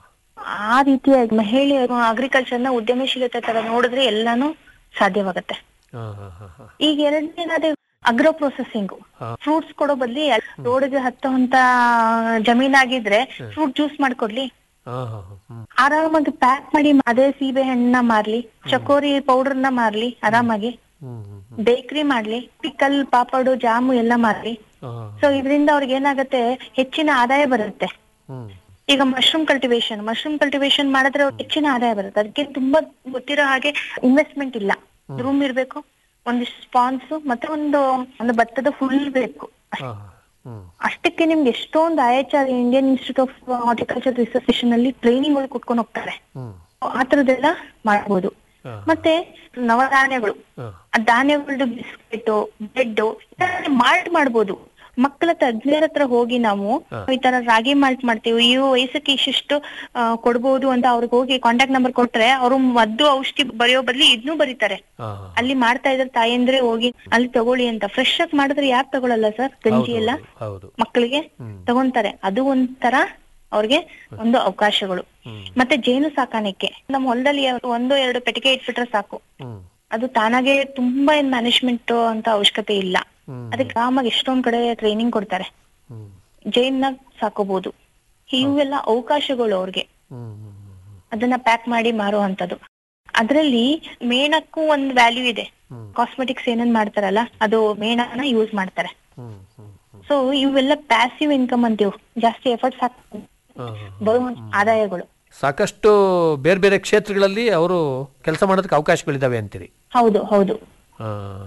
[SPEAKER 10] ಆ ರೀತಿಯಾಗಿ ಮಹಿಳೆಯರು ಅಗ್ರಿಕಲ್ಚರ್ ನ ಉದ್ಯಮಶೀಲತೆ ತರ ನೋಡಿದ್ರೆ ಎಲ್ಲಾನು ಸಾಧ್ಯವಾಗತ್ತೆ
[SPEAKER 9] ಆ, ಹಾ, ಹಾ, ಹಾ.
[SPEAKER 10] ಈಗ ಎರಡನೇದಾದ ಅಗ್ರೋ ಪ್ರೊಸೆಸಿಂಗ್ ಫ್ರೂಟ್ಸ್ ಕೊಡೋ ಬದ್ಲಿ ರೋಡ್ಗೆ ಹತ್ತುವಂತ ಜಮೀನಾಗಿದ್ರೆ ಫ್ರೂಟ್ ಜ್ಯೂಸ್ ಮಾಡ್ಕೊಡ್ಲಿ
[SPEAKER 9] ಆ, ಹಾ, ಹಾ. ಹ್ಮ್.
[SPEAKER 10] ಆರಾಮಾಗಿ ಪ್ಯಾಕ್ ಮಾಡಿ ಅದೇ ಸೀಬೆ ಹಣ್ಣನ್ನ ಮಾರ್ಲಿ ಚಕೋರಿ ಪೌಡರ್ ನ ಮಾರ್ಲಿ ಆರಾಮಾಗಿ
[SPEAKER 9] ಹ್ಮ್ ಹ್ಮ್
[SPEAKER 10] ಬೇಕರಿ ಮಾಡ್ಲಿ ಪಿಕಲ್ ಪಾಪಡು ಜಾಮು ಎಲ್ಲ ಮಾರ್ಲಿ
[SPEAKER 9] ಆ,
[SPEAKER 10] ಸೊ ಇದರಿಂದ ಅವ್ರಿಗೆ ಏನಾಗುತ್ತೆ ಹೆಚ್ಚಿನ ಆದಾಯ ಬರುತ್ತೆ
[SPEAKER 9] ಹ್ಮ್
[SPEAKER 10] ಈಗ ಮಶ್ರೂಮ್ ಕಲ್ಟಿವೇಶನ್ ಮಶ್ರೂಮ್ ಕಲ್ಟಿವೇಶನ್ ಮಾಡಿದ್ರೆ ಅವ್ರಿಗೆ ಹೆಚ್ಚಿನ ಆದಾಯ ಬರುತ್ತೆ ಅದಕ್ಕೆ ತುಂಬಾ ಗೊತ್ತಿರೋ ಹಾಗೆ ಇನ್ವೆಸ್ಟ್ಮೆಂಟ್ ಇಲ್ಲ ರೂಮ್ ಇರ್ಬೇಕು ಒಂದಿಷ್ಟು ಸ್ಪಾನ್ಸ್ ಮತ್ತೆ ಒಂದು ಒಂದು ಭತ್ತದ ಫುಲ್ ಬೇಕು
[SPEAKER 9] ಆ, ಹ್ಮ್
[SPEAKER 10] ಅಷ್ಟಕ್ಕೆ ನಿಮ್ಗೆ ಎಷ್ಟೊಂದು I H R Indian Institute of Horticulture Research ಅಲ್ಲಿ ಟ್ರೈನಿಂಗ್ ಗಳು ಕುಟ್ಕೊಂಡು ಹೋಗ್ತಾರೆ
[SPEAKER 9] ಹ್ಮ್
[SPEAKER 10] ಆ ತರದೆಲ್ಲ ಮಾಡ್ಬೋದು
[SPEAKER 9] ಹಾ.
[SPEAKER 10] ಮತ್ತೆ ನವಧಾನ್ಯಗಳು
[SPEAKER 9] ಹಾ.
[SPEAKER 10] ಆ ಧಾನ್ಯಗಳದ್ದು ಬಿಸ್ಕೆಟ್ ಬ್ರೆಡ್ ಮಾಲ್ಟ್ ಮಾಡ್ಬೋದು ಮಕ್ಕಳ ತಜ್ಞರ ಹತ್ರ ಹೋಗಿ ನಾವು ಈ ತರ ರಾಗಿ ಮಾಲ್ಟ್ ಮಾಡ್ತೀವಿ ಈ ವಯಸ್ಸಕ್ಕೆ ಇಷ್ಟಿಷ್ಟು ಆ, ಕೊಡ್ಬೋದು ಅಂತ ಅವ್ರಿಗೆ ಹೋಗಿ ಕಾಂಟ್ಯಾಕ್ಟ್ ನಂಬರ್ ಕೊಟ್ರೆ ಅವರು ಮದ್ದು ಔಷಧಿ ಬರೆಯೋ ಬದ್ಲಿ ಇದನ್ನೂ ಬರೀತಾರೆ
[SPEAKER 9] ಆ,
[SPEAKER 10] ಅಲ್ಲಿ ಮಾಡ್ತಾ ಇದ್ರೆ ತಾಯಂದ್ರೆ ಹೋಗಿ ಅಲ್ಲಿ ತಗೊಳ್ಳಿ ಅಂತ ಫ್ರೆಶ್ ಆಗಿ ಮಾಡಿದ್ರೆ ಯಾಕೆ ತಗೊಳಲ್ಲ ಸರ್ ಗಂಜಿ ಎಲ್ಲ
[SPEAKER 9] ಹೌದು
[SPEAKER 10] ಮಕ್ಕಳಿಗೆ ತಗೊಂತಾರೆ ಅದು ಒಂಥರ ಅವ್ರಿಗೆ ಒಂದು ಅವಕಾಶಗಳು ಮತ್ತೆ ಜೇನು ಸಾಕಾಣಿಕೆ ನಮ್ಮ ಹೊಲದಲ್ಲಿ ಒಂದು ಎರಡು ಪೆಟ್ಟಿಗೆ ಇಟ್ಬಿಟ್ರೆ ಸಾಕು
[SPEAKER 9] ಹ್ಮ್
[SPEAKER 10] ಅದು ತಾನಾಗೆ ತುಂಬಾ ಏನ್ ಮ್ಯಾನೇಜ್ಮೆಂಟ್ ಅಂತ ಅವಶ್ಯಕತೆ ಇಲ್ಲ ಅದಕ್ಕೆ ಆರಾಮಾಗಿ ಎಷ್ಟೊಂದ್ ಕಡೆ ಟ್ರೈನಿಂಗ್ ಕೊಡ್ತಾರೆ
[SPEAKER 9] ಹ್ಮ್
[SPEAKER 10] ಜೇನ್ನ ಸಾಕೋಬಹುದು ಇವೆಲ್ಲ ಅವಕಾಶಗಳು ಅವ್ರಿಗೆ
[SPEAKER 9] ಹ್ಮ್ ಹ್ಮ್ ಹ್ಮ್
[SPEAKER 10] ಅದನ್ನ ಪ್ಯಾಕ್ ಮಾಡಿ ಮಾರುವಂತದ್ದು ಅದ್ರಲ್ಲಿ ಮೇಣಕ್ಕೂ ಒಂದ್ ವ್ಯಾಲ್ಯೂ ಇದೆ ಕಾಸ್ಮೆಟಿಕ್ಸ್ ಏನೇನ್ ಮಾಡ್ತಾರಲ್ಲ ಅದು ಮೇಣನ ಯೂಸ್ ಮಾಡ್ತಾರೆ
[SPEAKER 9] ಹ್ಮ್ ಹ್ಮ್ ಹ್ಮ್
[SPEAKER 10] ಸೊ ಇವೆಲ್ಲ ಪ್ಯಾಸಿವ್ ಇನ್ಕಮ್ ಅಂತೀವಿ ಜಾಸ್ತಿ ಎಫರ್ಟ್ಸ್ ಹಾಕ್
[SPEAKER 9] ಆ,
[SPEAKER 10] ಬರುವಂತ ಆದಾಯಗಳು
[SPEAKER 9] ಸಾಕಷ್ಟು ಬೇರೆ ಬೇರೆ ಕ್ಷೇತ್ರಗಳಲ್ಲಿ ಅವರು ಕೆಲಸ ಮಾಡೋದಕ್ಕೆ ಅವಕಾಶಗಳಿದಾವೆ ಅಂತೀರಿ
[SPEAKER 10] ಹೌದು ಹೌದು
[SPEAKER 9] ಆ,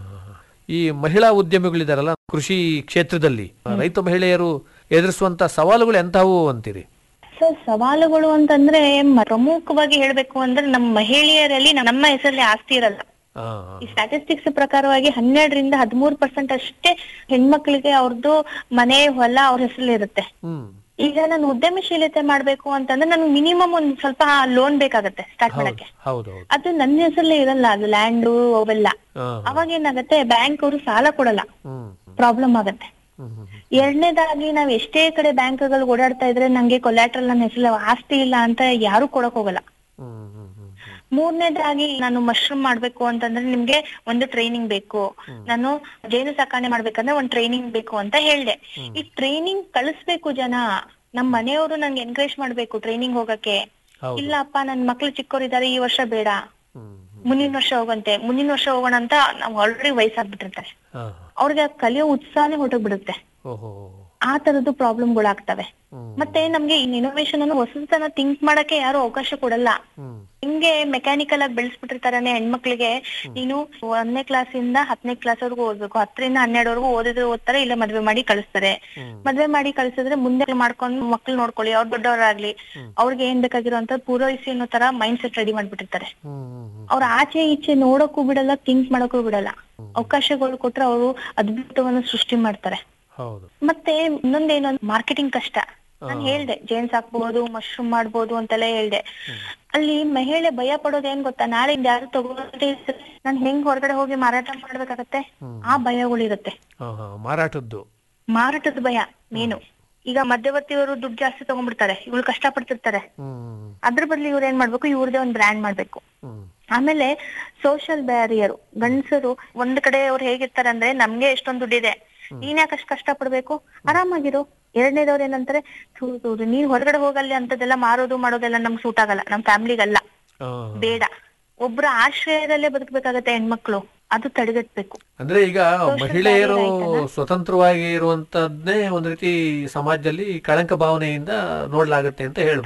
[SPEAKER 9] ಈ ಮಹಿಳಾ ಉದ್ಯಮಿಗಳಿದಾರಲ್ಲ ಕೃಷಿ ಕ್ಷೇತ್ರದಲ್ಲಿ ರೈತ ಮಹಿಳೆಯರು ಎದುರಿಸುವಂತ ಸವಾಲುಗಳು ಎಂತಹವು ಅಂತೀರಿ
[SPEAKER 10] ಸರ್ ಸವಾಲುಗಳು ಅಂತಂದ್ರೆ ಮ- ಪ್ರಮುಖವಾಗಿ ಹೇಳ್ಬೇಕು ಅಂದ್ರೆ ನಮ್ಮ ಮಹಿಳೆಯರಲ್ಲಿ ನಮ್ಮ ಹೆಸರಲ್ಲಿ ಆಸ್ತಿ ಇರಲ್ಲ
[SPEAKER 9] ಆ,
[SPEAKER 10] ಈ ಸ್ಟ್ಯಾಟಿಸ್ಟಿಕ್ಸ್ ಪ್ರಕಾರವಾಗಿ ಹನ್ನೆರಡರಿಂದ ಹದಿಮೂರು ಪರ್ಸೆಂಟ್ ಅಷ್ಟೇ ಹೆಣ್ಮಕ್ಳಿಗೆ ಅವ್ರದ್ದು ಮನೆ ಹೊಲ ಅವ್ರ ಹೆಸರಲ್ಲಿ ಇರುತ್ತೆ
[SPEAKER 9] ಹ್ಮ್
[SPEAKER 10] ಈಗ ನಾನು ಉದ್ಯಮಶೀಲತೆ ಮಾಡ್ಬೇಕು ಅಂತಂದ್ರೆ ನನ್ಗೆ ಮಿನಿಮಮ್ ಒಂದ್ ಸ್ವಲ್ಪ ಲೋನ್ ಬೇಕಾಗತ್ತೆ ಸ್ಟಾರ್ಟ್ ಮಾಡಕ್ಕೆ
[SPEAKER 9] ಹೌದು ಹೌದು
[SPEAKER 10] ಅದು ನನ್ನ ಹೆಸರಲ್ಲೇ ಇರಲ್ಲ ಅದು ಲ್ಯಾಂಡು ಅವೆಲ್ಲ
[SPEAKER 9] ಆ,
[SPEAKER 10] ಅವಾಗ ಏನಾಗತ್ತೆ ಬ್ಯಾಂಕ್ ಅವರು ಸಾಲ ಕೊಡಲ್ಲ
[SPEAKER 9] ಹ್ಮ್
[SPEAKER 10] ಪ್ರಾಬ್ಲಮ್ ಆಗತ್ತೆ
[SPEAKER 9] ಹ್ಮ್ ಹ್ಮ್
[SPEAKER 10] ಎರಡನೇದಾಗಿ ನಾವ್ ಎಷ್ಟೇ ಕಡೆ ಬ್ಯಾಂಕ್ಗಳು ಓಡಾಡ್ತಾ ಇದ್ರೆ ನಂಗೆ ಕೊಲ್ಯಾಟ್ರಲ್ ನನ್ನ ಹೆಸರು ಆಸ್ತಿ ಇಲ್ಲ ಅಂತ ಯಾರು ಕೊಡಕ್ ಹೋಗಲ್ಲ
[SPEAKER 9] ಹ್ಮ್ ಹ್ಮ್ ಹ್ಮ್
[SPEAKER 10] ಮೂರನೇದಾಗಿ ನಾನು ಮಶ್ರೂಮ್ ಮಾಡ್ಬೇಕು ಅಂತಂದ್ರೆ ನಿಮ್ಗೆ ಒಂದು ಟ್ರೈನಿಂಗ್ ಬೇಕು ನಾನು ಜೇನು ಸಾಕಣೆ ಮಾಡ್ಬೇಕಂದ್ರೆ ಒಂದ್ ಟ್ರೈನಿಂಗ್ ಬೇಕು ಅಂತ ಹೇಳ್ದೆ ಈ ಟ್ರೈನಿಂಗ್ ಕಳಿಸ್ಬೇಕು ಜನ ನಮ್ ಮನೆಯವರು ನನ್ಗೆ ಎನ್ಕರೇಜ್ ಮಾಡ್ಬೇಕು ಟ್ರೈನಿಂಗ್ ಹೋಗಕ್ಕೆ
[SPEAKER 9] ಹೌದು.
[SPEAKER 10] ಇಲ್ಲಪ್ಪ ನನ್ ಮಕ್ಳು ಚಿಕ್ಕವರಿದ್ದಾರೆ ಈ ವರ್ಷ ಬೇಡ
[SPEAKER 9] ಹ್ಮ್
[SPEAKER 10] ಮುಂದಿನ ವರ್ಷ ಹೋಗಂತೆ ಮುಂದಿನ ವರ್ಷ ಹೋಗೋಣ ಅಂತ ನಾವ್ ಆಲ್ರೆಡಿ ವಯಸ್ಸಾಗ್ಬಿಟ್ಟಿರ್ತಾರೆ
[SPEAKER 9] ಆ,
[SPEAKER 10] ಅವ್ರಿಗೆ ಆ ಕಲಿಯೋ ಉತ್ಸಾಹನೇ ಹೊರಟೋಗ್ಬಿಡುತ್ತೆ
[SPEAKER 9] ಓಹೋ
[SPEAKER 10] ಆ ತರದ್ದು ಪ್ರಾಬ್ಲಮ್ಗಳಾಗ್ತವೆ
[SPEAKER 9] ಹ್ಮ್.
[SPEAKER 10] ಮತ್ತೆ ನಮ್ಗೆ ಇನೋವೇಶನ್ ಅನ್ನು ಹೊಸತನ ಥಿಂಕ್ ಮಾಡಕ್ಕೆ ಯಾರು ಅವಕಾಶ ಕೊಡಲ್ಲ
[SPEAKER 9] ಹ್ಮ್
[SPEAKER 10] ಹಿಂಗೆ ಮೆಕ್ಯಾನಿಕಲ್ ಆಗಿ ಬೆಳೆಸ್ಬಿಟ್ಟಿರ್ತಾರನೆ ಹೆಣ್ಮಕ್ಳಿಗೆ ನೀನು ಒಂದನೇ ಕ್ಲಾಸ್ ಇಂದ ಹತ್ತನೇ ಕ್ಲಾಸ್ ವರ್ಗು ಓದ್ಬೇಕು ಹತ್ತರಿಂದ ಹನ್ನೆರಡವರೆಗೂ ಓದಿದ್ರೆ ಓದ್ತಾರೆ ಇಲ್ಲ ಮದ್ವೆ ಮಾಡಿ ಕಳಿಸ್ತಾರೆ ಮದ್ವೆ ಮಾಡಿ ಕಳ್ಸಿದ್ರೆ ಮುಂದೆ ಮಾಡ್ಕೊಂಡು ಮಕ್ಳು ನೋಡ್ಕೊಳ್ಳಿ ಅವ್ರು ದೊಡ್ಡವರಾಗ್ಲಿ ಅವ್ರಿಗೆ ಏನ್ ಬೇಕಾಗಿರೋಂತ ಪೂರೈಸಿ ಅನ್ನೋ ತರ ಮೈಂಡ್ ಸೆಟ್ ರೆಡಿ ಮಾಡ್ಬಿಟ್ಟಿರ್ತಾರೆ
[SPEAKER 9] ಹ್ಮ್ ಹ್ಮ್ ಹ್ಮ್
[SPEAKER 10] ಅವ್ರ ಆಚೆ ಈಚೆ ನೋಡಕ್ಕೂ ಬಿಡಲ್ಲ ಥಿಂಕ್ ಮಾಡಕ್ಕೂ ಬಿಡಲ್ಲ ಅವಕಾಶಗಳು ಕೊಟ್ರೆ ಅವರು ಅದ್ಭುತವನ್ನು ಸೃಷ್ಟಿ ಮಾಡ್ತಾರೆ
[SPEAKER 9] ಹೌದು
[SPEAKER 10] ಮತ್ತೆ ಇನ್ನೊಂದೇನು ಮಾರ್ಕೆಟಿಂಗ್ ಕಷ್ಟ ನಾನ್ ಹೇಳ್ದೆ ಜೇನ್ಸ್ ಹಾಕ್ಬೋದು ಮಶ್ರೂಮ್ ಮಾಡ್ಬೋದು ಅಂತೆಲ್ಲ ಹೇಳ್ದೆ ಅಲ್ಲಿ ಮಹಿಳೆ ಭಯ ಪಡೋದು ಏನ್ ಗೊತ್ತಾ ನಾಳೆಯಿಂದ ಯಾರು ತಗೋದೇ ನಾನ್ ಹೆಂಗ್ ಹೊರಗಡೆ ಹೋಗಿ ಮಾರಾಟ ಮಾಡ್ಬೇಕಾಗತ್ತೆ ಆ ಭಯಗಳಿರುತ್ತೆ
[SPEAKER 9] ಹಾ ಹಾ ಮಾರಾಟದ್ದು
[SPEAKER 10] ಮಾರಾಟದ ಭಯ ಮೇನು ಈಗ ಮಧ್ಯವರ್ತಿಯವರು ದುಡ್ಡು ಜಾಸ್ತಿ ತಗೊಂಡ್ಬಿಡ್ತಾರೆ ಇವ್ಳು ಕಷ್ಟ ಪಡ್ತಿರ್ತಾರೆ
[SPEAKER 9] ಹ್ಮ್
[SPEAKER 10] ಅದ್ರ ಬದ್ಲು ಇವ್ರು ಏನ್ ಮಾಡ್ಬೇಕು ಇವ್ರದೇ ಒಂದ್ ಬ್ರ್ಯಾಂಡ್ ಮಾಡ್ಬೇಕು
[SPEAKER 9] ಹ್ಮ್
[SPEAKER 10] ಆಮೇಲೆ ಸೋಷಿಯಲ್ ಬ್ಯಾರಿಯರ್ ಗಂಡಸರು ಒಂದ್ ಕಡೆ ಅವ್ರು ಹೇಗಿರ್ತಾರೆ ಅಂದ್ರೆ ನಮ್ಗೆ ಎಷ್ಟೊಂದ್ ದುಡ್ಡಿದೆ ನೀನ್ ಯಾಕೆ ಅಷ್ಟ್ ಕಷ್ಟ ಪಡ್ಬೇಕು ಆರಾಮಾಗಿರು ಎರಡನೇದವ್ರು ಏನಂತಾರೆ ಥು, ಥು, ಥು, ನೀನ್ ಹೊರಗಡೆ ಹೋಗಲ್ಲಿ ಅಂತದೆಲ್ಲ ಮಾರೋದು ಮಾಡೋದೆಲ್ಲ ನಮ್ಗೆ ಸೂಟ್ ಆಗಲ್ಲ ನಮ್ ಫ್ಯಾಮಿಲಿಗಲ್ಲ
[SPEAKER 9] ಆ,
[SPEAKER 10] ಬೇಡ ಒಬ್ರ ಆಶ್ರಯದಲ್ಲೇ ಬದುಕಬೇಕಾಗತ್ತೆ ಹೆಣ್ಮಕ್ಳು ಅದು ತಡೆಗಟ್ಬೇಕು
[SPEAKER 9] ಅಂದ್ರೆ ಈಗ ಮಹಿಳೆಯರು ಸ್ವತಂತ್ರವಾಗಿ ಇರುವಂತದ್ದೇ ಒಂದ್ ರೀತಿ ಸಮಾಜದಲ್ಲಿ ಕಳಂಕ ಭಾವನೆಯಿಂದ ನೋಡ್ಲಾಗತ್ತೆ ಅಂತ ಹೇಳ್ಬೋದು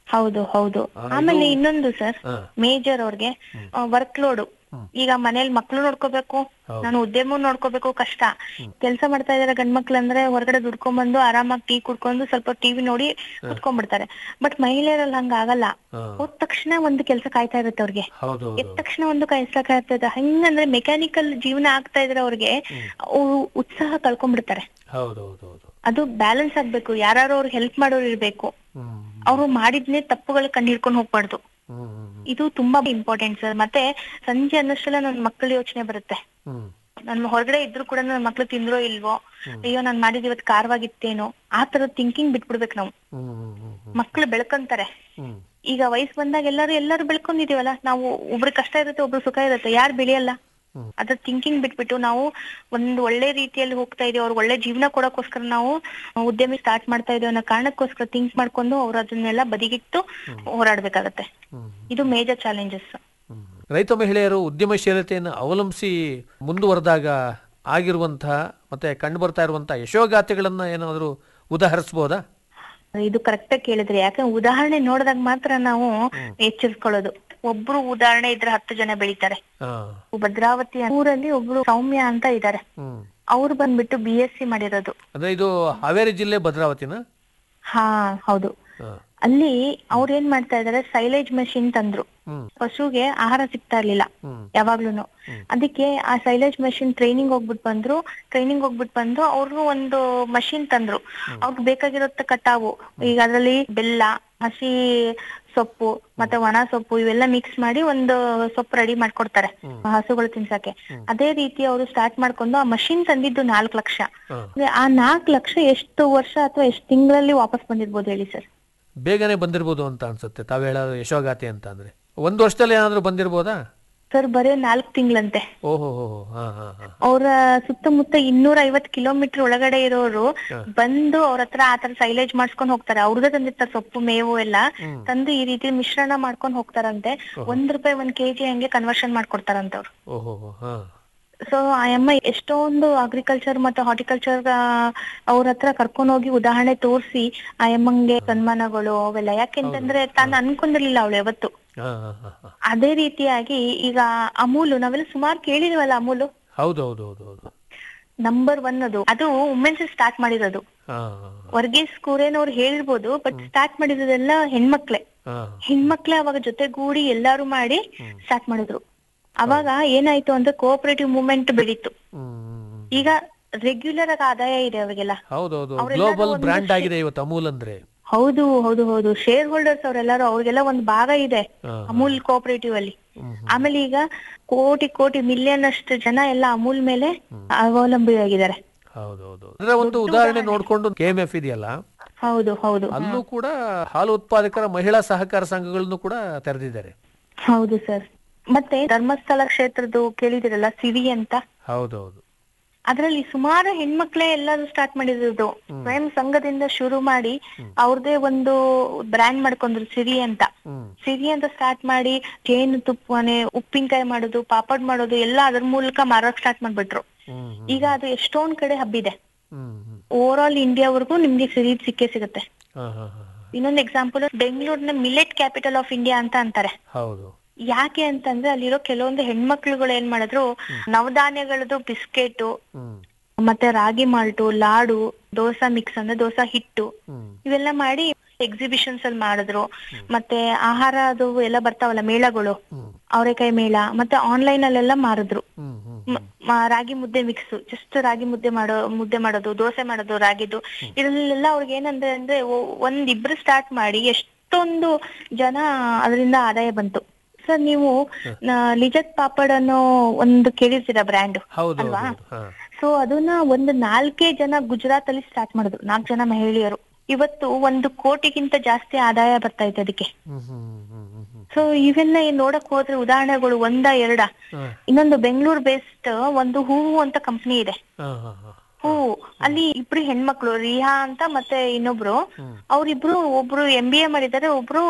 [SPEAKER 10] ಹೌದು ಹೌದು ಆಮೇಲೆ ಇನ್ನೊಂದು ಸರ್
[SPEAKER 9] ಹಾ.
[SPEAKER 10] ಮೇಜರ್ ಅವ್ರಿಗೆ ವರ್ಕ್ ಲೋಡ್ ಈಗ ಮನೇಲಿ ಮಕ್ಳು ನೋಡ್ಕೋಬೇಕು ನಾನು ಉದ್ಯಮ ನೋಡ್ಕೋಬೇಕು ಕಷ್ಟ ಕೆಲಸ ಮಾಡ್ತಾ ಇದಾರೆ ಗಂಡ್ ಮಕ್ಳು ಅಂದ್ರೆ ಹೊರಗಡೆ ದುಡ್ಕೊಂಡ್ ಆರಾಮಾಗಿ ಟೀ ಕುಡ್ಕೊಂಡು ಸ್ವಲ್ಪ ಟಿವಿ ನೋಡಿ ಕುತ್ಕೊಂಡ್ಬಿಡ್ತಾರೆ ಬಟ್ ಮಹಿಳೆಯರಲ್ಲಿ ಹಂಗ ಆಗಲ್ಲ ಹೋದ ತಕ್ಷಣ ಒಂದು ಕೆಲಸ ಕಾಯ್ತಾ ಇರುತ್ತೆ ಅವ್ರಿಗೆ
[SPEAKER 9] ಹೌದು
[SPEAKER 10] ಎದ್ದ ತಕ್ಷಣ ಒಂದು ಕೆಲಸ ಕಾಯ್ತಾ ಇದೆ ಹಂಗಂದ್ರೆ ಮೆಕ್ಯಾನಿಕಲ್ ಜೀವನ ಆಗ್ತಾ ಇದ್ರೆ ಅವ್ರಿಗೆ ಅವ್ರು ಉತ್ಸಾಹ ಕಳ್ಕೊಂಡ್ಬಿಡ್ತಾರೆ
[SPEAKER 9] ಹೌದು ಹೌದು ಹೌದು
[SPEAKER 10] ಅದು ಬ್ಯಾಲೆನ್ಸ್ ಆಗ್ಬೇಕು ಯಾರು ಅವ್ರಿಗೆ ಹೆಲ್ಪ್ ಮಾಡೋರು ಇರ್ಬೇಕು
[SPEAKER 9] ಹ್ಮ್
[SPEAKER 10] ಅವ್ರು ಮಾಡಿದ್ನೇ ತಪ್ಪುಗಳು ಕಂಡು ಹಿಡ್ಕೊಂಡು ಹೋಗ್ಬಾರ್ದು
[SPEAKER 9] ಹ್ಮ್ ಹ್ಮ್
[SPEAKER 10] ಇದು ತುಂಬಾ ಇಂಪಾರ್ಟೆಂಟ್ ಸರ್ ಮತ್ತೆ ಸಂಜೆ ಅನ್ನೋಷ್ಟೆಲ್ಲ ನನ್ ಮಕ್ಕಳ ಯೋಚನೆ ಬರುತ್ತೆ
[SPEAKER 9] ಹ್ಮ್
[SPEAKER 10] ನನ್ ಹೊರಗಡೆ ಇದ್ರು ಕೂಡ ನನ್ ಮಕ್ಳು ತಿಂದ್ರೋ ಇಲ್ವೋ ಅಯ್ಯೋ ನಾನ್ ಮಾಡಿದ್ ಇವತ್ ಕಾರವಾಗಿತ್ತೇನೋ ಆ ತರ ಥಿಂಕಿಂಗ್ ಬಿಟ್ಬಿಡ್ಬೇಕು ನಾವು
[SPEAKER 9] ಹ್ಮ್ ಹ್ಮ್ ಹ್ಮ್ ಹ್ಮ್
[SPEAKER 10] ಮಕ್ಳು ಬೆಳ್ಕೊಂತಾರೆ
[SPEAKER 9] ಹ್ಮ್
[SPEAKER 10] ಈಗ ವಯಸ್ಸು ಬಂದಾಗ ಎಲ್ಲರೂ ಎಲ್ಲರೂ ಬೆಳ್ಕೊಂಡಿದೀವಲ್ಲ ನಾವು ಒಬ್ರು ಕಷ್ಟ ಇರುತ್ತೆ ಒಬ್ರು ಸುಖ ಇರುತ್ತೆ ಯಾರು ಬೆಳೆಯಲ್ಲ ಅದ್ರ ಥಿಂಕಿಂಗ್ ಬಿಟ್ಬಿಟ್ಟು ನಾವು ಒಂದು ಒಳ್ಳೆ ರೀತಿಯಲ್ಲಿ ಹೋಗ್ತಾ ಇದೀವಿ ಅವ್ರಿಗೆ ಒಳ್ಳೆ ಜೀವನ ಕೊಡೋಕೋಸ್ಕರ ನಾವು ಉದ್ಯಮಿ ಸ್ಟಾರ್ಟ್ ಮಾಡ್ತಾ ಇದೀವಿ ಅನ್ನೋ ಕಾರಣಕ್ಕೋಸ್ಕರ ಥಿಂಕ್ ಮಾಡ್ಕೊಂಡು ಅವ್ರು ಅದನ್ನೆಲ್ಲ ಬದಿಗಿಟ್ಟು ಹೋರಾಡ್ಬೇಕಾಗತ್ತೆ ಇದು ಮೇಜರ್ ಚಾಲೆಂಜಸ್
[SPEAKER 9] ರೈತ ಮಹಿಳೆಯರು ಉದ್ಯಮಶೀಲತೆಯನ್ನು ಅವಲಂಬಿಸಿ ಮುಂದುವರೆದಾಗ ಆಗಿರುವಂತಹ ಮತ್ತೆ ಕಂಡು ಬರ್ತಾ ಇರುವಂತಹ ಯಶೋಗಾಥೆಗಳನ್ನ ಏನಾದರೂ ಉದಾಹರಿಸಬಹುದಾ
[SPEAKER 10] ಇದು ಕರೆಕ್ಟ್ ಆಗಿ ಕೇಳಿದ್ರಿ ಯಾಕಂದ್ರೆ ಉದಾಹರಣೆ ನೋಡಿದಾಗ ಮಾತ್ರ ನಾವು ಎಚ್ಚರಿಸ್ಕೊಳ್ಳೋದು ಒಬ್ರು ಉದಾಹರಣೆ ಇದ್ರೆ ಹತ್ತು ಜನ ಬೆಳಿತಾರೆ
[SPEAKER 9] ಹಾ
[SPEAKER 10] ಭದ್ರಾವತಿ ಊರಲ್ಲಿ ಒಬ್ರು ಸೌಮ್ಯ ಅಂತ ಇದ್ದಾರೆ
[SPEAKER 9] ಹ್ಮ್
[SPEAKER 10] ಅವ್ರು ಬಂದ್ಬಿಟ್ಟು ಬಿ ಎಸ್ ಸಿ ಮಾಡಿರೋದು
[SPEAKER 9] ಅಂದ್ರೆ ಇದು ಹಾವೇರಿ ಜಿಲ್ಲೆ ಭದ್ರಾವತಿನ
[SPEAKER 10] ಹಾ ಹೌದು
[SPEAKER 9] ಹಾ.
[SPEAKER 10] ಅಲ್ಲಿ ಅವ್ರ ಏನ್ ಮಾಡ್ತಾ ಇದಾರೆ ಸೈಲೇಜ್ ಮೆಷಿನ್ ತಂದ್ರು
[SPEAKER 9] ಹ್ಮ್.
[SPEAKER 10] ಪಶುಗೆ ಆಹಾರ ಸಿಗ್ತಾ ಇರ್ಲಿಲ್ಲ
[SPEAKER 9] ಹ್ಮ್.
[SPEAKER 10] ಯಾವಾಗ್ಲೂನು ಅದಕ್ಕೆ ಆ ಸೈಲೇಜ್ ಮೆಷಿನ್ ಟ್ರೈನಿಂಗ್ ಹೋಗ್ಬಿಟ್ಟು ಬಂದ್ರು ಟ್ರೈನಿಂಗ್ ಹೋಗ್ಬಿಟ್ಟು ಬಂದು ಅವ್ರು ಒಂದು ಮಷಿನ್ ತಂದ್ರು ಅವ್ರಿಗೆ ಬೇಕಾಗಿರೋ ಕಟಾವು ಈಗ ಅದ್ರಲ್ಲಿ ಬೆಲ್ಲ ಹಸಿ ಸೊಪ್ಪು ಮತ್ತೆ ಒಣ ಸೊಪ್ಪು ಇವೆಲ್ಲ ಮಿಕ್ಸ್ ಮಾಡಿ ಒಂದು ಸೊಪ್ಪು ರೆಡಿ ಮಾಡ್ಕೊಡ್ತಾರೆ ಹಸುಗಳು ತಿನ್ಸಕ್ಕೆ ಅದೇ ರೀತಿ ಅವರು ಸ್ಟಾರ್ಟ್ ಮಾಡ್ಕೊಂಡು ಆ ಮಷಿನ್ ತಂದಿದ್ದು ನಾಲ್ಕು ಲಕ್ಷ ಅಂದ್ರೆ ಆ ನಾಲ್ಕು ಲಕ್ಷ ಎಷ್ಟು ವರ್ಷ ಅಥವಾ ಎಷ್ಟು ತಿಂಗಳಲ್ಲಿ ವಾಪಸ್ ಬಂದಿರ್ಬೋದು ಹೇಳಿ ಸರ್
[SPEAKER 9] ಬೇಗನೆ ಬಂದಿರ್ಬೋದು ಅಂತ ಅನ್ಸುತ್ತೆ ತಾವು ಹೇಳೋದು ಯಶೋಗಾಥೆ ಅಂತ ಅಂದ್ರೆ ಒಂದು ವರ್ಷದಲ್ಲಿ ಏನಾದರೂ ಬಂದಿರ್ಬೋದಾ
[SPEAKER 10] ಸರ್ ಬರೀ ನಾಲ್ಕು ತಿಂಗಳಂತೆ
[SPEAKER 9] ಓಹೋ ಹೋ ಹಾ ಹಾ ಹಾ
[SPEAKER 10] ಅವ್ರ ಸುತ್ತಮುತ್ತ ಇನ್ನೂರ ಐವತ್ ಕಿಲೋಮೀಟರ್ ಒಳಗಡೆ ಇರೋರು ಬಂದು ಅವ್ರ ಹತ್ರ ಆತರ ಸೈಲೇಜ್ ಮಾಡ್ಸ್ಕೊಂಡ್ ಹೋಗ್ತಾರೆ ಅವ್ರದೇ ತಂದಿರ್ತಾರೆ ಸೊಪ್ಪು ಮೇವು ಎಲ್ಲ ತಂದು ಈ ರೀತಿ ಮಿಶ್ರಣ ಮಾಡ್ಕೊಂಡ್ ಹೋಗ್ತಾರಂತೆ ಒಂದ್ ರೂಪಾಯಿ ಒಂದ್ ಕೆಜಿ ಹಂಗೆ ಕನ್ವರ್ಷನ್ ಮಾಡ್ಕೊಡ್ತಾರಂತೆ ಅವ್ರು
[SPEAKER 9] ಓಹೋ ಹೋ ಹಾ
[SPEAKER 10] ಸೊ ಆ ಅಮ್ಮ ಎಷ್ಟೊಂದು ಅಗ್ರಿಕಲ್ಚರ್ ಮತ್ತೆ ಹಾರ್ಟಿಕಲ್ಚರ್ ಅವ್ರ ಹತ್ರ ಕರ್ಕೊಂಡ್ ಹೋಗಿ ಉದಾಹರಣೆ ತೋರಿಸಿ ಆ ಅಮ್ಮಂಗೆ ಸನ್ಮಾನಗಳು ಅವೆಲ್ಲ ಯಾಕೆಂತಂದ್ರೆ ತಾನು ಅನ್ಕೊಂಡಿರ್ಲಿಲ್ಲ ಅವಳು ಯಾವತ್ತು
[SPEAKER 9] ಹಾ ಹಾ ಹಾ ಹಾ
[SPEAKER 10] ಅದೇ ರೀತಿಯಾಗಿ ಈಗ ಅಮೂಲು ನಾವೆಲ್ಲ ಸುಮಾರು ಕೇಳಿದೀವಲ್ಲ ಅಮೂಲು
[SPEAKER 9] ಹೌದು ಹೌದು ಹೌದು ಹೌದು
[SPEAKER 10] ನಂಬರ್ ಒನ್ ಅದು ಅದು ವುಮೆನ್ಸ್ ಸ್ಟಾರ್ಟ್ ಮಾಡಿರೋದು
[SPEAKER 9] ಹಾ
[SPEAKER 10] ವರ್ಗೀಸ್ ಕೂರೇನವ್ರು ಹೇಳಿರ್ಬೋದು ಬಟ್ ಸ್ಟಾರ್ಟ್ ಮಾಡಿರೋದೆಲ್ಲ ಹೆಣ್ಮಕ್ಳೆ
[SPEAKER 9] ಹಾ
[SPEAKER 10] ಹೆಣ್ಮಕ್ಳೇ ಅವಾಗ ಜೊತೆಗೂಡಿ ಎಲ್ಲಾರು ಮಾಡಿ ಸ್ಟಾರ್ಟ್ ಮಾಡಿದ್ರು ಅವಾಗ ಏನಾಯ್ತು ಅಂದ್ರೆ ಕೋಆಪರೇಟಿವ್ ಮೂವ್ಮೆಂಟ್ ಬೆಳೀತು
[SPEAKER 9] ಹ್ಮ್
[SPEAKER 10] ಈಗ ರೆಗ್ಯುಲರ್ ಆಗಿ ಆದಾಯ ಇದೆ ಅವರಿಗೆಲ್ಲ
[SPEAKER 9] ಹೌದೌದು
[SPEAKER 10] ಅವ್ರೆಲ್ಲರೂ
[SPEAKER 9] ಗ್ಲೋಬಲ್
[SPEAKER 10] ಒಂದು
[SPEAKER 9] ಬ್ರ್ಯಾಂಡ್
[SPEAKER 10] ಶೇ-
[SPEAKER 9] ಆಗಿದೆ ಇವತ್ತು ಅಮೂಲ್ ಅಂದ್ರೆ
[SPEAKER 10] ಹೌದು ಹೌದು ಹೌದು ಶೇರ್ ಹೋಲ್ಡರ್ಸ್ ಅವರೆಲ್ಲರೂ ಅವ್ರಿಗೆಲ್ಲ ಒಂದು ಭಾಗ ಇದೆ
[SPEAKER 9] ಹಾ,
[SPEAKER 10] ಅಮೂಲ್ ಕೋಆಪರೇಟಿವ್ ಅಲ್ಲಿ ಆಮೇಲೆ ಈಗ ಕೋಟಿ ಕೋಟಿ ಮಿಲಿಯನ್ ಅಷ್ಟು ಜನ ಎಲ್ಲ ಅಮೂಲ್ ಮೇಲೆ ಅವಲಂಬಿಯಾಗಿದ್ದಾರೆ
[SPEAKER 9] ಹೌದೌದು ಅಂದ್ರೆ ಒಂದು ಉದಾಹರಣೆ ನೋಡ್ಕೊಂಡು ಕೆ ಎಂ ಎಫ್ ಇದೆಯಲ್ಲ
[SPEAKER 10] ಹೌದು ಹೌದು
[SPEAKER 9] ಅಲ್ಲೂ ಕೂಡ ಹಾಲು ಉತ್ಪಾದಕರ ಮಹಿಳಾ ಸಹಕಾರ ಸಂಘಗಳನ್ನು ಕೂಡ ತೆರೆದಿದ್ದಾರೆ
[SPEAKER 10] ಹೌದು ಸರ್ ಮತ್ತೆ ಧರ್ಮಸ್ಥಳ ಕ್ಷೇತ್ರದ್ದು ಕೇಳಿದಿರಲ್ಲ ಸಿರಿ ಅಂತ
[SPEAKER 9] ಹೌದೌದು
[SPEAKER 10] ಅದ್ರಲ್ಲಿ ಸುಮಾರು ಹೆಣ್ಮಕ್ಳೇ ಎಲ್ಲರೂ ಸ್ಟಾರ್ಟ್ ಮಾಡಿರೋದು ಸ್ವಯಂ ಸಂಘದಿಂದ ಶುರು ಮಾಡಿ ಅವ್ರದೇ ಒಂದು ಬ್ರ್ಯಾಂಡ್ ಮಾಡ್ಕೊಂಡ್ರು ಸಿರಿ ಅಂತ ಸಿರಿ ಅಂತ ಸ್ಟಾರ್ಟ್ ಮಾಡಿ ಜೇನು ತುಪ್ಪನೆ ಉಪ್ಪಿನಕಾಯಿ ಮಾಡೋದು ಪಾಪಡ್ ಮಾಡೋದು ಎಲ್ಲ ಅದ್ರ ಮೂಲಕ ಮಾರೋಕ್ ಸ್ಟಾರ್ಟ್ ಮಾಡ್ಬಿಟ್ರು ಈಗ ಅದು ಎಷ್ಟೊಂದ್ ಕಡೆ ಹಬ್ಬಿದೆ
[SPEAKER 9] ಹ್ಮ್ ಹ್ಮ್
[SPEAKER 10] ಓವರ್ ಆಲ್ ಇಂಡಿಯಾವರೆಗೂ ನಿಮ್ಗೆ ಸಿರಿ ಸಿಕ್ಕೇ ಸಿಗುತ್ತೆ
[SPEAKER 9] ಹಾ ಹಾ ಹಾ
[SPEAKER 10] ಇನ್ನೊಂದು ಎಕ್ಸಾಂಪಲ್ ಬೆಂಗಳೂರಿನ ಮಿಲೆಟ್ ಕ್ಯಾಪಿಟಲ್ ಆಫ್ ಇಂಡಿಯಾ ಅಂತ ಅಂತಾರೆ
[SPEAKER 9] ಹೌದು
[SPEAKER 10] ಯಾಕೆ ಅಂತಂದ್ರೆ ಅಲ್ಲಿರೋ ಕೆಲವೊಂದು ಹೆಣ್ಮಕ್ಳುಗಳು ಏನ್ ಮಾಡಿದ್ರು ನವಧಾನ್ಯಗಳದ್ದು ಬಿಸ್ಕೆಟ್
[SPEAKER 9] ಹ್ಮ್
[SPEAKER 10] ಮತ್ತೆ ರಾಗಿ ಮಾಲ್ಟು ಲಾಡು ದೋಸಾ ಮಿಕ್ಸ್ ಅಂದ್ರೆ ದೋಸಾ ಹಿಟ್ಟು
[SPEAKER 9] ಹ್ಮ್
[SPEAKER 10] ಇವೆಲ್ಲ ಮಾಡಿ ಎಕ್ಸಿಬಿಷನ್ಸ್ ಅಲ್ಲಿ ಮಾಡಿದ್ರು ಮತ್ತೆ ಆಹಾರ ಅದು ಎಲ್ಲ ಬರ್ತಾವಲ್ಲ ಮೇಳಗಳು ಅವರೆಕಾಯಿ ಮೇಳ ಮತ್ತೆ ಆನ್ಲೈನ್ ಅಲ್ಲೆಲ್ಲ ಮಾರಿದ್ರು
[SPEAKER 9] ಹ್ಮ್ ಹ್ಮ್
[SPEAKER 10] ಮ- ಮ- ರಾಗಿ ಮುದ್ದೆ ಮಿಕ್ಸ್ ಜಸ್ಟ್ ರಾಗಿ ಮುದ್ದೆ ಮಾಡೋ ಮುದ್ದೆ ಮಾಡೋದು ದೋಸೆ ಮಾಡೋದು ರಾಗಿದು ಇದ್ರಲ್ಲೆಲ್ಲ ಅವ್ರಿಗೆ ಏನಂದ್ರೆ ಅಂದ್ರೆ ಒ- ಒಂದ್ ಇಬ್ರು ಸ್ಟಾರ್ಟ್ ಮಾಡಿ ಎಷ್ಟೊಂದು ಜನ ಅದರಿಂದ ಆದಾಯ ಬಂತು ಸರ್ ನೀವು ನ- ಲಿಜತ್ ಪಾಪಡ್ ಅನ್ನೋ ಒಂದು ಕೇಳಿರ್ತೀರಾ ಬ್ರ್ಯಾಂಡ್
[SPEAKER 9] ಹೌದು
[SPEAKER 10] ಅಲ್ವಾ
[SPEAKER 9] ಹೌದು ಹಾ
[SPEAKER 10] ಸೊ ಅದನ್ನ ಒಂದು ನಾಲ್ಕೇ ಜನ ಗುಜರಾತ್ ಅಲ್ಲಿ ಸ್ಟಾರ್ಟ್ ಮಾಡಿದ್ರು ನಾಲ್ಕು ಜನ ಮಹಿಳೆಯರು ಇವತ್ತು ಒಂದು ಕೋಟಿಗಿಂತ ಜಾಸ್ತಿ ಆದಾಯ ಬರ್ತಾ ಇದೆ ಅದಕ್ಕೆ
[SPEAKER 9] ಹ್ಮ್ ಹ್ಮ್ ಹ್ಮ್ ಹ್ಮ್ ಹ್ಮ್
[SPEAKER 10] ಸೊ ಇವೆಲ್ಲ ಏನ್ ನೋಡಕ್ ಹೋದ್ರೆ ಉದಾಹರಣೆಗಳು ಒಂದ ಎರಡ
[SPEAKER 9] ಹಾ.
[SPEAKER 10] ಇನ್ನೊಂದು ಬೆಂಗಳೂರು ಬೇಸ್ಡ್ ಒಂದು ಹೂವು ಅಂತ ಕಂಪ್ನಿ ಇದೆ
[SPEAKER 9] ಹಾ ಹಾ ಹಾ
[SPEAKER 10] ಹೂವು ಅಲ್ಲಿ ಇಬ್ರು ಹೆಣ್ಮಕ್ಳು ರಿಹಾ ಅಂತ ಮತ್ತೆ ಇನ್ನೊಬ್ರು ಅವ್ರಿಬ್ರು ಒಬ್ರು ಎಂ ಬಿ ಎ ಮಾಡಿದ್ದಾರೆ ಒಬ್ರು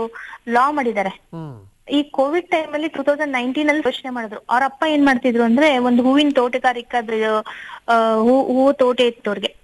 [SPEAKER 10] ಲಾ ಮಾಡಿದ್ದಾರೆ
[SPEAKER 9] ಹ್ಮ್
[SPEAKER 10] ಈ ಕೋವಿಡ್ ಟೈಮ್ ಅಲ್ಲಿ ಟೂ ತೌಸಂಡ್ ನೈನ್ಟೀನ್ ಅಲ್ಲಿ ಯೋಚನೆ ಮಾಡಿದ್ರು ಅವ್ರ ಅಪ್ಪ ಏನ್ ಮಾಡ್ತಿದ್ರು ಅಂದ್ರೆ ಒಂದು ಹೂವಿನ ತೋಟಗಾರಿಕಾ ಹೂ ಹೂವು ತೋಟ ಇತ್ತು ಅವ್ರಿಗೆ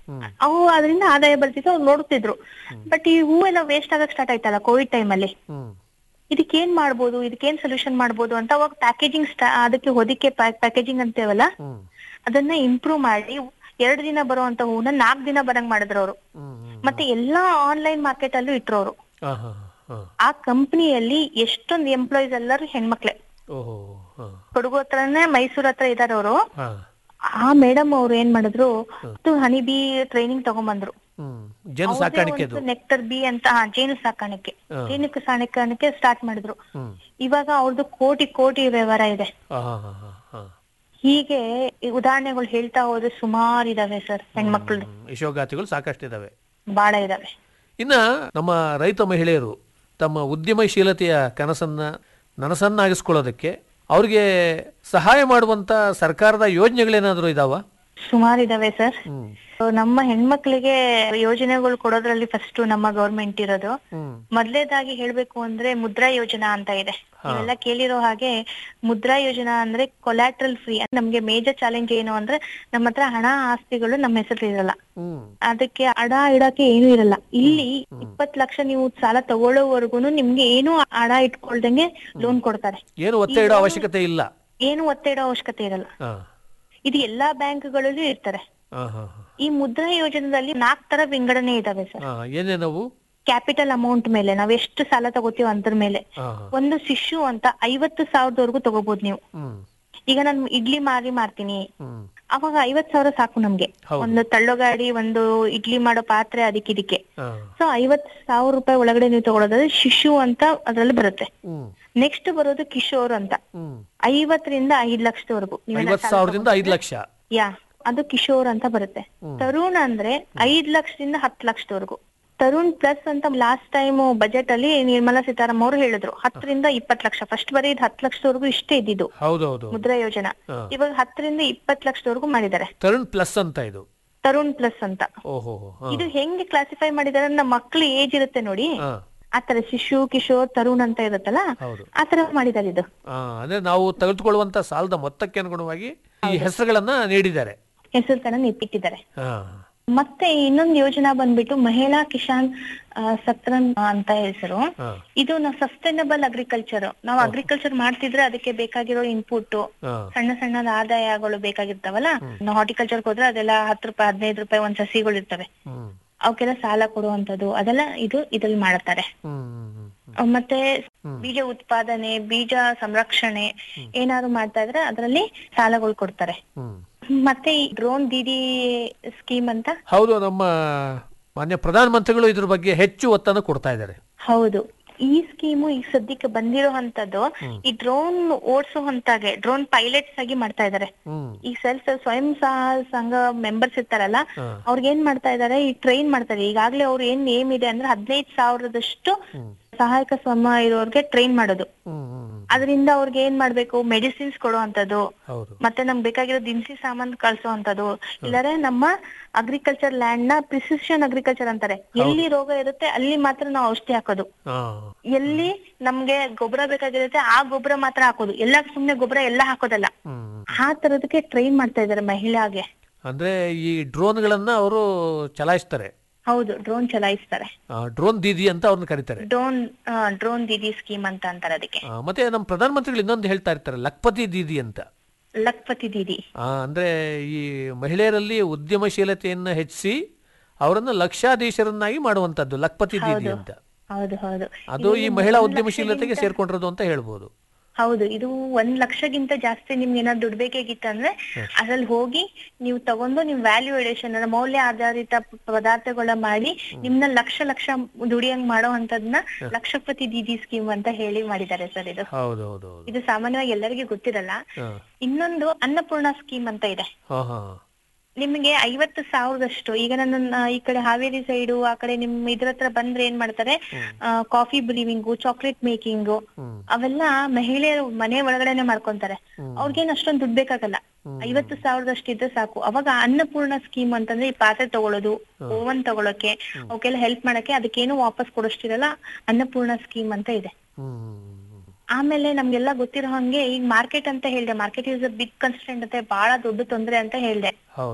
[SPEAKER 10] ಅವು ಅದರಿಂದ ಆದಾಯ ಬರ್ತಿತ್ತು ಅವ್ರು ನೋಡ್ತಿದ್ರು ಬಟ್ ಈ ಹೂವೆಲ್ಲ ವೇಸ್ಟ್ ಆಗಕ್ ಸ್ಟಾರ್ಟ್ ಆಯ್ತಲ್ಲ ಕೋವಿಡ್ ಟೈಮ್ ಅಲ್ಲಿ ಇದಕ್ಕೇನ್ ಮಾಡ್ಬೋದು ಇದಕ್ಕೇನ್ ಸೊಲ್ಯೂಷನ್ ಮಾಡ್ಬೋದು ಅಂತ ಅವಾಗ ಪ್ಯಾಕೇಜಿಂಗ್ ಅದಕ್ಕೆ ಹೊದಿಕೆ ಪ್ಯಾಕೇಜಿಂಗ್ ಅಂತೇವಲ್ಲ ಅದನ್ನ ಇಂಪ್ರೂವ್ ಮಾಡಿ ಎರಡ್ ದಿನ ಬರುವಂತ ಹೂವನ್ನ ನಾಲ್ಕ್ ದಿನ ಬರಂಗ್ ಮಾಡಿದ್ರು ಅವರು ಮತ್ತೆ ಎಲ್ಲಾ ಆನ್ಲೈನ್ ಮಾರ್ಕೆಟ್ ಅಲ್ಲೂ ಇಟ್ರು ಅವರು
[SPEAKER 9] ಹಾ ಹಾ ಹಾ
[SPEAKER 10] ಆ ಕಂಪನಿಯಲ್ಲಿ ಎಷ್ಟೊಂದು ಎಂಪ್ಲಾಯೀಸ್ ಎಲ್ಲರೂ ಹೆಣ್ಮಕ್ಳೆ
[SPEAKER 9] ಓಹೋ ಹಾ
[SPEAKER 10] ಕೊಡಗು ಹತ್ರನೇ ಮೈಸೂರ್ ಹತ್ರ ಇದಾರೆ ಅವರು
[SPEAKER 9] ಹಾ
[SPEAKER 10] ಆ ಮೇಡಮ್ ಅವ್ರು ಏನ್ ಮಾಡಿದ್ರು ಹನಿ ಬಿ ಟ್ರೈನಿಂಗ್ ತಗೊಂಬಂದ್ರು
[SPEAKER 9] ಹ್ಮ್ ಜೇನು ಸಾಕಾಣಿಕೆ ಅದು
[SPEAKER 10] ನೆಕ್ಟರ್ ಬಿ ಅಂತ ಹಾ, ಜೇನು ಸಾಕಾಣಿಕೆ
[SPEAKER 9] ಹಾ.
[SPEAKER 10] ಜೇನು ಸಾಕಾಣಿಕೆ ಸ್ಟಾರ್ಟ್ ಮಾಡಿದ್ರು
[SPEAKER 9] ಹ್ಮ್
[SPEAKER 10] ಇವಾಗ ಅವ್ರದ್ದು ಕೋಟಿ ಕೋಟಿ ವ್ಯವಹಾರ ಇದೆ
[SPEAKER 9] ಹಾ ಹಾ ಹಾ ಹಾ ಹಾ
[SPEAKER 10] ಹೀಗೆ ಈ ಉದಾಹರಣೆಗಳು ಹೇಳ್ತಾ ಹೋದ್ರೆ ಸುಮಾರು ಇದಾವೆ ಸರ್ ಹೆಣ್ಮಕ್ಳು
[SPEAKER 9] ಯಶೋಗಾತಿಗಳು ಸಾಕಷ್ಟಿದಾವೆ
[SPEAKER 10] ಬಹಳ ಇದಾವೆ
[SPEAKER 9] ಇನ್ನ ನಮ್ಮ ರೈತ ಮಹಿಳೆಯರು ತಮ್ಮ ಉದ್ಯಮಶೀಲತೆಯ ಕನಸನ್ನ ನನಸನ್ನಾಗಿಸ್ಕೊಳ್ಳೋದಕ್ಕೆ ಅವ್ರಿಗೆ ಸಹಾಯ ಮಾಡುವಂತ ಸರ್ಕಾರದ ಯೋಜನೆಗಳೇನಾದರೂ ಇದಾವ
[SPEAKER 10] ಸುಮಾರು ಇದಾವೆ ಸರ್
[SPEAKER 9] ಹ್ಮ್
[SPEAKER 10] ನಮ್ಮ ಹೆಣ್ಮಕ್ಳಿಗೆ ಯೋಜನೆಗಳು ಕೊಡೋದ್ರಲ್ಲಿ ಫಸ್ಟ್ ನಮ್ಮ ಗೌರ್ಮೆಂಟ್ ಇರೋದು
[SPEAKER 9] ಹ್ಮ್
[SPEAKER 10] ಮೊದ್ಲೇದಾಗಿ ಹೇಳ್ಬೇಕು ಅಂದ್ರೆ ಮುದ್ರಾ ಯೋಜನಾ ಅಂತ ಇದೆ ನೀವೆಲ್ಲ ಕೇಳಿರೋ ಹಾಗೆ ಮುದ್ರಾ ಯೋಜನಾ ಅಂದ್ರೆ ಕೊಲ್ಯಾಟ್ರಲ್ ಫ್ರೀ ನಮ್ಗೆ ಮೇಜರ್ ಚಾಲೆಂಜ್ ಏನು ಅಂದ್ರೆ ನಮ್ಮ ಹತ್ರ ಹಣ ಆಸ್ತಿಗಳು ನಮ್ಮ ಹೆಸರು ಇರಲ್ಲ
[SPEAKER 9] ಹ್ಮ್
[SPEAKER 10] ಅದಕ್ಕೆ ಅಡ ಇಡಕ್ಕೆ ಏನು ಇರಲ್ಲ ಇಲ್ಲಿ ಇಪ್ಪತ್ ಲಕ್ಷ ನೀವು ಸಾಲ ತಗೊಳ್ಳೋವರೆಗೂ ನಿಮ್ಗೆ ಏನು ಅಡ ಇಟ್ಕೊಳ್ದಂಗೆ ಲೋನ್ ಕೊಡ್ತಾರೆ
[SPEAKER 9] ಏನು ಒತ್ತೆ ಇಡೋ ಅವಶ್ಯಕತೆ ಇಲ್ಲ
[SPEAKER 10] ಏನು ಒತ್ತೆ ಇಡೋ ಅವಶ್ಯಕತೆ ಇರಲ್ಲ
[SPEAKER 9] ಹಾ
[SPEAKER 10] ಇದು ಎಲ್ಲಾ ಬ್ಯಾಂಕ್ಗಳಲ್ಲೂ ಇರ್ತಾರೆ
[SPEAKER 9] ಹಾ ಹಾ
[SPEAKER 10] ಈ ಮುದ್ರಾ ಯೋಜನೆಯಲ್ಲಿ ನಾಲ್ಕ್ ತರ ವಿಂಗಡಣೆ ಇದಾವೆ ಸರ್
[SPEAKER 9] ಹಾ ಏನೇನವು
[SPEAKER 10] ಕ್ಯಾಪಿಟಲ್ ಅಮೌಂಟ್ ಮೇಲೆ ನಾವ್ ಎಷ್ಟು ಸಾಲ ತಗೋತೀವಿ ಅದ್ರ ಮೇಲೆ
[SPEAKER 9] ಹಾ ಹಾ
[SPEAKER 10] ಒಂದು ಶಿಶು ಅಂತ ಐವತ್ತು ಸಾವಿರದವರೆಗೂ ತಗೋಬಹುದು ನೀವು
[SPEAKER 9] ಹ್ಮ್
[SPEAKER 10] ಈಗ ನಾನು ಇಡ್ಲಿ ಮಾರಿ ಮಾಡ್ತೀನಿ
[SPEAKER 9] ಹ್ಮ್
[SPEAKER 10] ಅವಾಗ ಐವತ್ ಸಾವಿರ ಸಾಕು ನಮ್ಗೆ
[SPEAKER 9] ಹೌದು.
[SPEAKER 10] ಒಂದು ತಳ್ಳೋ ಗಾಡಿ ಒಂದು ಇಡ್ಲಿ ಮಾಡೋ ಪಾತ್ರೆ ಅದಕ್ಕೆ ಇದಕ್ಕೆ
[SPEAKER 9] ಹಾ
[SPEAKER 10] ಸೊ ಐವತ್ ಸಾವಿರ ರೂಪಾಯಿ ಒಳಗಡೆ ನೀವು ತಗೊಳೋದಾದ್ರೆ ಶಿಶು ಅಂತ ಅದ್ರಲ್ಲಿ ಬರುತ್ತೆ
[SPEAKER 9] ಹ್ಮ್
[SPEAKER 10] ನೆಕ್ಸ್ಟ್ ಬರೋದು ಕಿಶೋರ್ ಅಂತ
[SPEAKER 9] ಹ್ಮ್
[SPEAKER 10] ಐವತ್ತರಿಂದ ಐದ್ ಲಕ್ಷದವರೆಗೂ ನೀವೆಲ್ಲ
[SPEAKER 9] ಐವತ್
[SPEAKER 10] ಸಾಲ
[SPEAKER 9] ಸಾವಿರದಿಂದ ಐದ್
[SPEAKER 10] ತಗೊಂಡ್ರೆ-
[SPEAKER 9] ಲಕ್ಷ
[SPEAKER 10] ಯಾ ಅದು ಕಿಶೋರ್ ಅಂತ ಬರುತ್ತೆ ತರುಣ್ ಅಂದ್ರೆ ಐದ್ ಲಕ್ಷದಿಂದ ಹತ್ತು ಲಕ್ಷದವರೆಗೂ ತರುಣ್ ಪ್ಲಸ್ ಅಂತ ಲಾಸ್ಟ್ ಟೈಮ್ ಬಜೆಟ್ ಅಲ್ಲಿ ನಿರ್ಮಲಾ ಸೀತಾರಾಮ್ ಅವರು ಹೇಳಿದ್ರು ಹತ್ತರಿಂದ ಇಪ್ಪತ್ ಲಕ್ಷ ಫಸ್ಟ್ ಬರೀ ಇದು ಹತ್ತು ಲಕ್ಷದವರೆಗೂ ಇಷ್ಟೇ ಇದ್ದಿದ್ದು
[SPEAKER 9] ಹೌದೌದು
[SPEAKER 10] ಮುದ್ರಾ ಯೋಜನಾ
[SPEAKER 9] ಹಾ.
[SPEAKER 10] ಇವಾಗ ಹತ್ತರಿಂದ ಇಪ್ಪತ್ ಲಕ್ಷದವರೆಗೂ ಮಾಡಿದ್ದಾರೆ
[SPEAKER 9] ತರುಣ್ ಪ್ಲಸ್ ಅಂತ ಇದು
[SPEAKER 10] ತರುಣ್ ಪ್ಲಸ್ ಅಂತ
[SPEAKER 9] ಓಹೋ ಹಾ
[SPEAKER 10] ಇದು ಹೆಂಗೆ ಕ್ಲಾಸಿಫೈ ಮಾಡಿದಾರೆ ನಮ್ಮ ಮಕ್ಳು ಏಜ್ ಇರುತ್ತೆ ನೋಡಿ
[SPEAKER 9] ಹಾ
[SPEAKER 10] ಆತರ ಶಿಶು ಕಿಶೋರ್ ತರುಣ್ ಅಂತ ಇರುತ್ತಲ್ಲ
[SPEAKER 9] ಹೌದು
[SPEAKER 10] ಆತರ ಮಾಡಿದ್ದಾರೆ ಇದು
[SPEAKER 9] ಆ, ಅಂದ್ರೆ ನಾವು ತೆಗೆದುಕೊಳ್ಳುವಂತ ಸಾಲದ ಮೊತ್ತಕ್ಕೆ ಅನುಗುಣವಾಗಿ ಈ ಹೆಸರುಗಳನ್ನ ನೀಡಿದ್ದಾರೆ
[SPEAKER 10] ಹೆಸರು ತನ ಇಟ್ಟಿದ್ದಾರೆ
[SPEAKER 9] ಹಾ
[SPEAKER 10] ಮತ್ತೆ ಇನ್ನೊಂದು ಯೋಜನಾ ಬಂದ್ಬಿಟ್ಟು ಮಹಿಳಾ ಕಿಸಾನ್ ಆ, ಸತ್ರನ್ ಅಂತ ಹೆಸರು
[SPEAKER 9] ಹಾ
[SPEAKER 10] ಇದು ನಾವು ಸಸ್ಟೈನಬಲ್ ಅಗ್ರಿಕಲ್ಚರ್ ನಾವು ಅಗ್ರಿಕಲ್ಚರ್ ಮಾಡ್ತಿದ್ರೆ ಅದಕ್ಕೆ ಬೇಕಾಗಿರೋ ಇನ್ಪುಟ್
[SPEAKER 9] ಹಾ
[SPEAKER 10] ಸಣ್ಣ ಸಣ್ಣ ಆದಾಯಗಳು ಬೇಕಾಗಿರ್ತಾವಲ್ಲ ನಾವು ಹಾರ್ಟಿಕಲ್ಚರ್ ಹೋದ್ರೆ ಅದೆಲ್ಲ ಹತ್ತು ರೂಪಾಯಿ ಹದಿನೈದು ರೂಪಾಯಿ ಒಂದ್ ಸಸಿಗಳು ಇರ್ತವೆ
[SPEAKER 9] ಹ್ಮ್
[SPEAKER 10] ಅವಕ್ಕೆಲ್ಲ ಸಾಲ ಕೊಡುವಂತದ್ದು ಅದೆಲ್ಲ ಇದು ಇದ್ರಲ್ಲಿ ಮಾಡುತ್ತಾರೆ
[SPEAKER 9] ಹ್ಮ್ ಹ್ಮ್
[SPEAKER 10] ಅಹ್ ಮತ್ತೆ ಬೀಜ ಉತ್ಪಾದನೆ ಬೀಜ ಸಂರಕ್ಷಣೆ ಏನಾದ್ರು ಮಾಡ್ತಾ ಇದ್ರೆ ಅದರಲ್ಲಿ ಸಾಲಗಳು ಕೊಡ್ತಾರೆ
[SPEAKER 9] ಹ್ಮ್
[SPEAKER 10] ಮತ್ತೆ ಈ ಡ್ರೋನ್ ಡಿಡಿ ಸ್ಕೀಮ್ ಅಂತ
[SPEAKER 9] ಹೌದು ನಮ್ಮ ಮಾನ್ಯ ಪ್ರಧಾನಮಂತ್ರಿಗಳು ಇದ್ರ ಬಗ್ಗೆ ಹೆಚ್ಚು ಒತ್ತನ್ನು ಕೊಡ್ತಾ ಇದ್ದಾರೆ
[SPEAKER 10] ಹೌದು ಈ ಸ್ಕೀಮು ಈಗ ಸದ್ಯಕ್ಕೆ ಬಂದಿರೋ ಅಂತದ್ದು ಈ ಡ್ರೋನ್ ಓಡಿಸೋ ಹಂತಾಗೆ ಡ್ರೋನ್ ಪೈಲಟ್ಸ್ ಆಗಿ ಮಾಡ್ತಾ ಇದಾರೆ
[SPEAKER 9] ಹ್ಮ್
[SPEAKER 10] ಈ ಸೆಲ್ಫ್ ಸ್ವಯಂ ಸಹಾಯ ಸಂಘ ಮೆಂಬರ್ಸ್ ಇರ್ತಾರಲ್ಲ
[SPEAKER 9] ಹಾ.
[SPEAKER 10] ಅವ್ರಿಗೆ ಏನ್ ಮಾಡ್ತಾ ಇದಾರೆ ಈ ಟ್ರೈನ್ ಮಾಡ್ತಾರೆ ಈಗಾಗ್ಲೇ ಅವ್ರು ಏನ್ ನೇಮ್ ಇದೆ ಅಂದ್ರೆ ಹದಿನೈದು ಸಾವಿರದಷ್ಟು ಸಹಾಯಕ ಶ್ರಮ ಇರೋರ್ಗೆ ಟ್ರೈನ್ ಮಾಡೋದು
[SPEAKER 9] ಹ್ಮ್ ಹ್ಮ್ ಹ್ಮ್.
[SPEAKER 10] ಅದರಿಂದ ಅವ್ರಿಗೆ ಏನ್ ಮಾಡ್ಬೇಕು ಮೆಡಿಸಿನ್ಸ್ ಕೊಡುವಂತದ್ದು
[SPEAKER 9] ಹೌದು
[SPEAKER 10] ಮತ್ತೆ ನಮ್ಗೆ ಬೇಕಾಗಿರೋ ದಿನಸಿ ಸಾಮಾನು ಕಳ್ಸೋವಂಥದ್ದು ಇಲ್ಲಾರೆ ನಮ್ಮ ಅಗ್ರಿಕಲ್ಚರ್ ಲ್ಯಾಂಡ್ ನ ಪ್ರಿಸಿಷನ್ ಅಗ್ರಿಕಲ್ಚರ್ ಅಂತಾರೆ ಎಲ್ಲಿ ರೋಗ ಇರುತ್ತೆ ಅಲ್ಲಿ ಮಾತ್ರ ನಾವು ಔಷಧಿ ಹಾಕೋದು
[SPEAKER 9] ಹಾ
[SPEAKER 10] ಎಲ್ಲಿ ನಮ್ಗೆ ಗೊಬ್ಬರ ಬೇಕಾಗಿರುತ್ತೆ ಆ ಗೊಬ್ಬರ ಮಾತ್ರ ಹಾಕೋದು ಎಲ್ಲ ಸುಮ್ನೆ ಗೊಬ್ಬರ ಎಲ್ಲ ಹಾಕೋದಲ್ಲ
[SPEAKER 9] ಹ್ಮ್
[SPEAKER 10] ಆ ತರದಕ್ಕೆ ಟ್ರೈನ್ ಮಾಡ್ತಾ ಇದಾರೆ ಮಹಿಳೆಗೆ
[SPEAKER 9] ಅಂದ್ರೆ ಈ ಡ್ರೋನ್ಗಳನ್ನ ಅವರು ಚಲಾಯಿಸ್ತಾರೆ
[SPEAKER 10] ಹೌದು ಡ್ರೋನ್ ಚಲಾಯಿಸ್ತಾರೆ
[SPEAKER 9] ಡ್ರೋನ್ ದೀದಿ ಅಂತ ಅವ್ರನ್ನ ಕರೀತಾರೆ
[SPEAKER 10] ಡ್ರೋನ್ ಡ್ರೋನ್ ದೀದಿ ಸ್ಕೀಮ್ ಅಂತ ಅಂತಾರೆ ಅದಕ್ಕೆ
[SPEAKER 9] ಆ, ಮತ್ತೆ ನಮ್ಮ ಪ್ರಧಾನಮಂತ್ರಿಗಳು ಇನ್ನೊಂದು ಹೇಳ್ತಾ ಇರ್ತಾರೆ ಲಕ್ಪತಿ ದೀದಿ ಅಂತ
[SPEAKER 10] ಲಕ್ಪತಿ ದೀದಿ
[SPEAKER 9] ಆ, ಅಂದ್ರೆ ಈ ಮಹಿಳೆಯರಲ್ಲಿ ಉದ್ಯಮಶೀಲತೆಯನ್ನ ಹೆಚ್ಚಿಸಿ ಅವರನ್ನ ಲಕ್ಷಾಧೀಶರನ್ನಾಗಿ ಮಾಡುವಂತದ್ದು ಲಕ್ಪತಿ ದೀದಿ ಅಂತ
[SPEAKER 10] ಹೌದು ಹೌದು
[SPEAKER 9] ಅದು ಈ ಮಹಿಳಾ ಉದ್ಯಮಶೀಲತೆಗೆ ಸೇರ್ಕೊಂಡಿರೋದು ಅಂತ ಹೇಳ್ಬೋದು
[SPEAKER 10] ಹೌದು ಇದು ಒಂದ್ ಲಕ್ಷಗಿಂತ ಜಾಸ್ತಿ ನಿಮ್ಗೆ ಏನಾದ್ರು ದುಡ್ಡು ಬೇಕಾಗಿತ್ತಂದ್ರೆ ಅದ್ರಲ್ಲಿ ಹೋಗಿ ನೀವು ತಗೊಂಡು ನಿಮ್ ವ್ಯಾಲ್ಯೂ ಎಡಿಷನ್ ಮೌಲ್ಯ ಆಧಾರಿತ ಪ- ಪದಾರ್ಥಗಳ ಮಾಡಿ ನಿಮ್ನ ಲಕ್ಷ ಲಕ್ಷ ದುಡಿಯಂಗ್ ಮಾಡೋ ಅಂತದ್ನ ಲಕ್ಷಪತಿ ದೀದಿ ಸ್ಕೀಮ್ ಅಂತ ಹೇಳಿ ಮಾಡಿದ್ದಾರೆ ಸರ್ ಇದು
[SPEAKER 9] ಹೌದು ಹೌದು ಹೌದು
[SPEAKER 10] ಇದು ಸಾಮಾನ್ಯವಾಗಿ ಎಲ್ಲರಿಗೂ ಗೊತ್ತಿರಲ್ಲ
[SPEAKER 9] ಹಾ
[SPEAKER 10] ಇನ್ನೊಂದು ಅನ್ನಪೂರ್ಣ ಸ್ಕೀಮ್ ಅಂತ ಇದೆ
[SPEAKER 9] ಹಾ ಹಾ
[SPEAKER 10] ನಿಮ್ಗೆ ಐವತ್ತು ಸಾವಿರದಷ್ಟು ಈಗ ನನ್ನ ಈ ಕಡೆ ಹಾವೇರಿ ಸೈಡು ಆ ಕಡೆ ನಿಮ್ ಇದ್ರ ಹತ್ರ ಬಂದ್ರೆ ಏನ್ ಮಾಡ್ತಾರೆ ಕಾಫಿ ಬ್ರೀವಿಂಗು ಚಾಕ್ಲೇಟ್ ಮೇಕಿಂಗು
[SPEAKER 9] ಹ್ಮ್.
[SPEAKER 10] ಅವೆಲ್ಲ ಮಹಿಳೆಯರು ಮನೆ ಒಳಗಡೆನೆ ಮಾಡ್ಕೊಂತಾರೆ ಅವ್ರಿಗೇನ್ ಅಷ್ಟೊಂದ್ ದುಡ್ಡು ಬೇಕಾಗಲ್ಲ ಐವತ್ತು ಸಾವಿರದಷ್ಟು ಇದ್ರೆ ಸಾಕು ಅವಾಗ ಅನ್ನಪೂರ್ಣ ಸ್ಕೀಮ್ ಅಂತಂದ್ರೆ ಈ ಪಾತ್ರೆ ತಗೊಳ್ಳೋದು ಓವನ್ ತಗೊಳಕ್ಕೆ ಅವಕ್ಕೆಲ್ಲ ಹೆಲ್ಪ್ ಮಾಡಕ್ಕೆ ಅದಕ್ಕೇನು ವಾಪಸ್ ಕೊಡೋಷ್ಟಿರಲ್ಲ ಅನ್ನಪೂರ್ಣ ಸ್ಕೀಮ್ ಅಂತ ಇದೆ
[SPEAKER 9] ಹ್ಮ್ ಹ್ಮ್
[SPEAKER 10] ಆಮೇಲೆ ನಮ್ಗೆಲ್ಲ ಗೊತ್ತಿರೋ ಹಂಗೆ ಈಗ ಮಾರ್ಕೆಟ್ ಅಂತ ಹೇಳ್ದೆ market is a big constant ಅಂತ ಬಹಳ ದೊಡ್ಡ ತೊಂದ್ರೆ ಅಂತ ಹೇಳ್ದೆ
[SPEAKER 9] ಹೌದು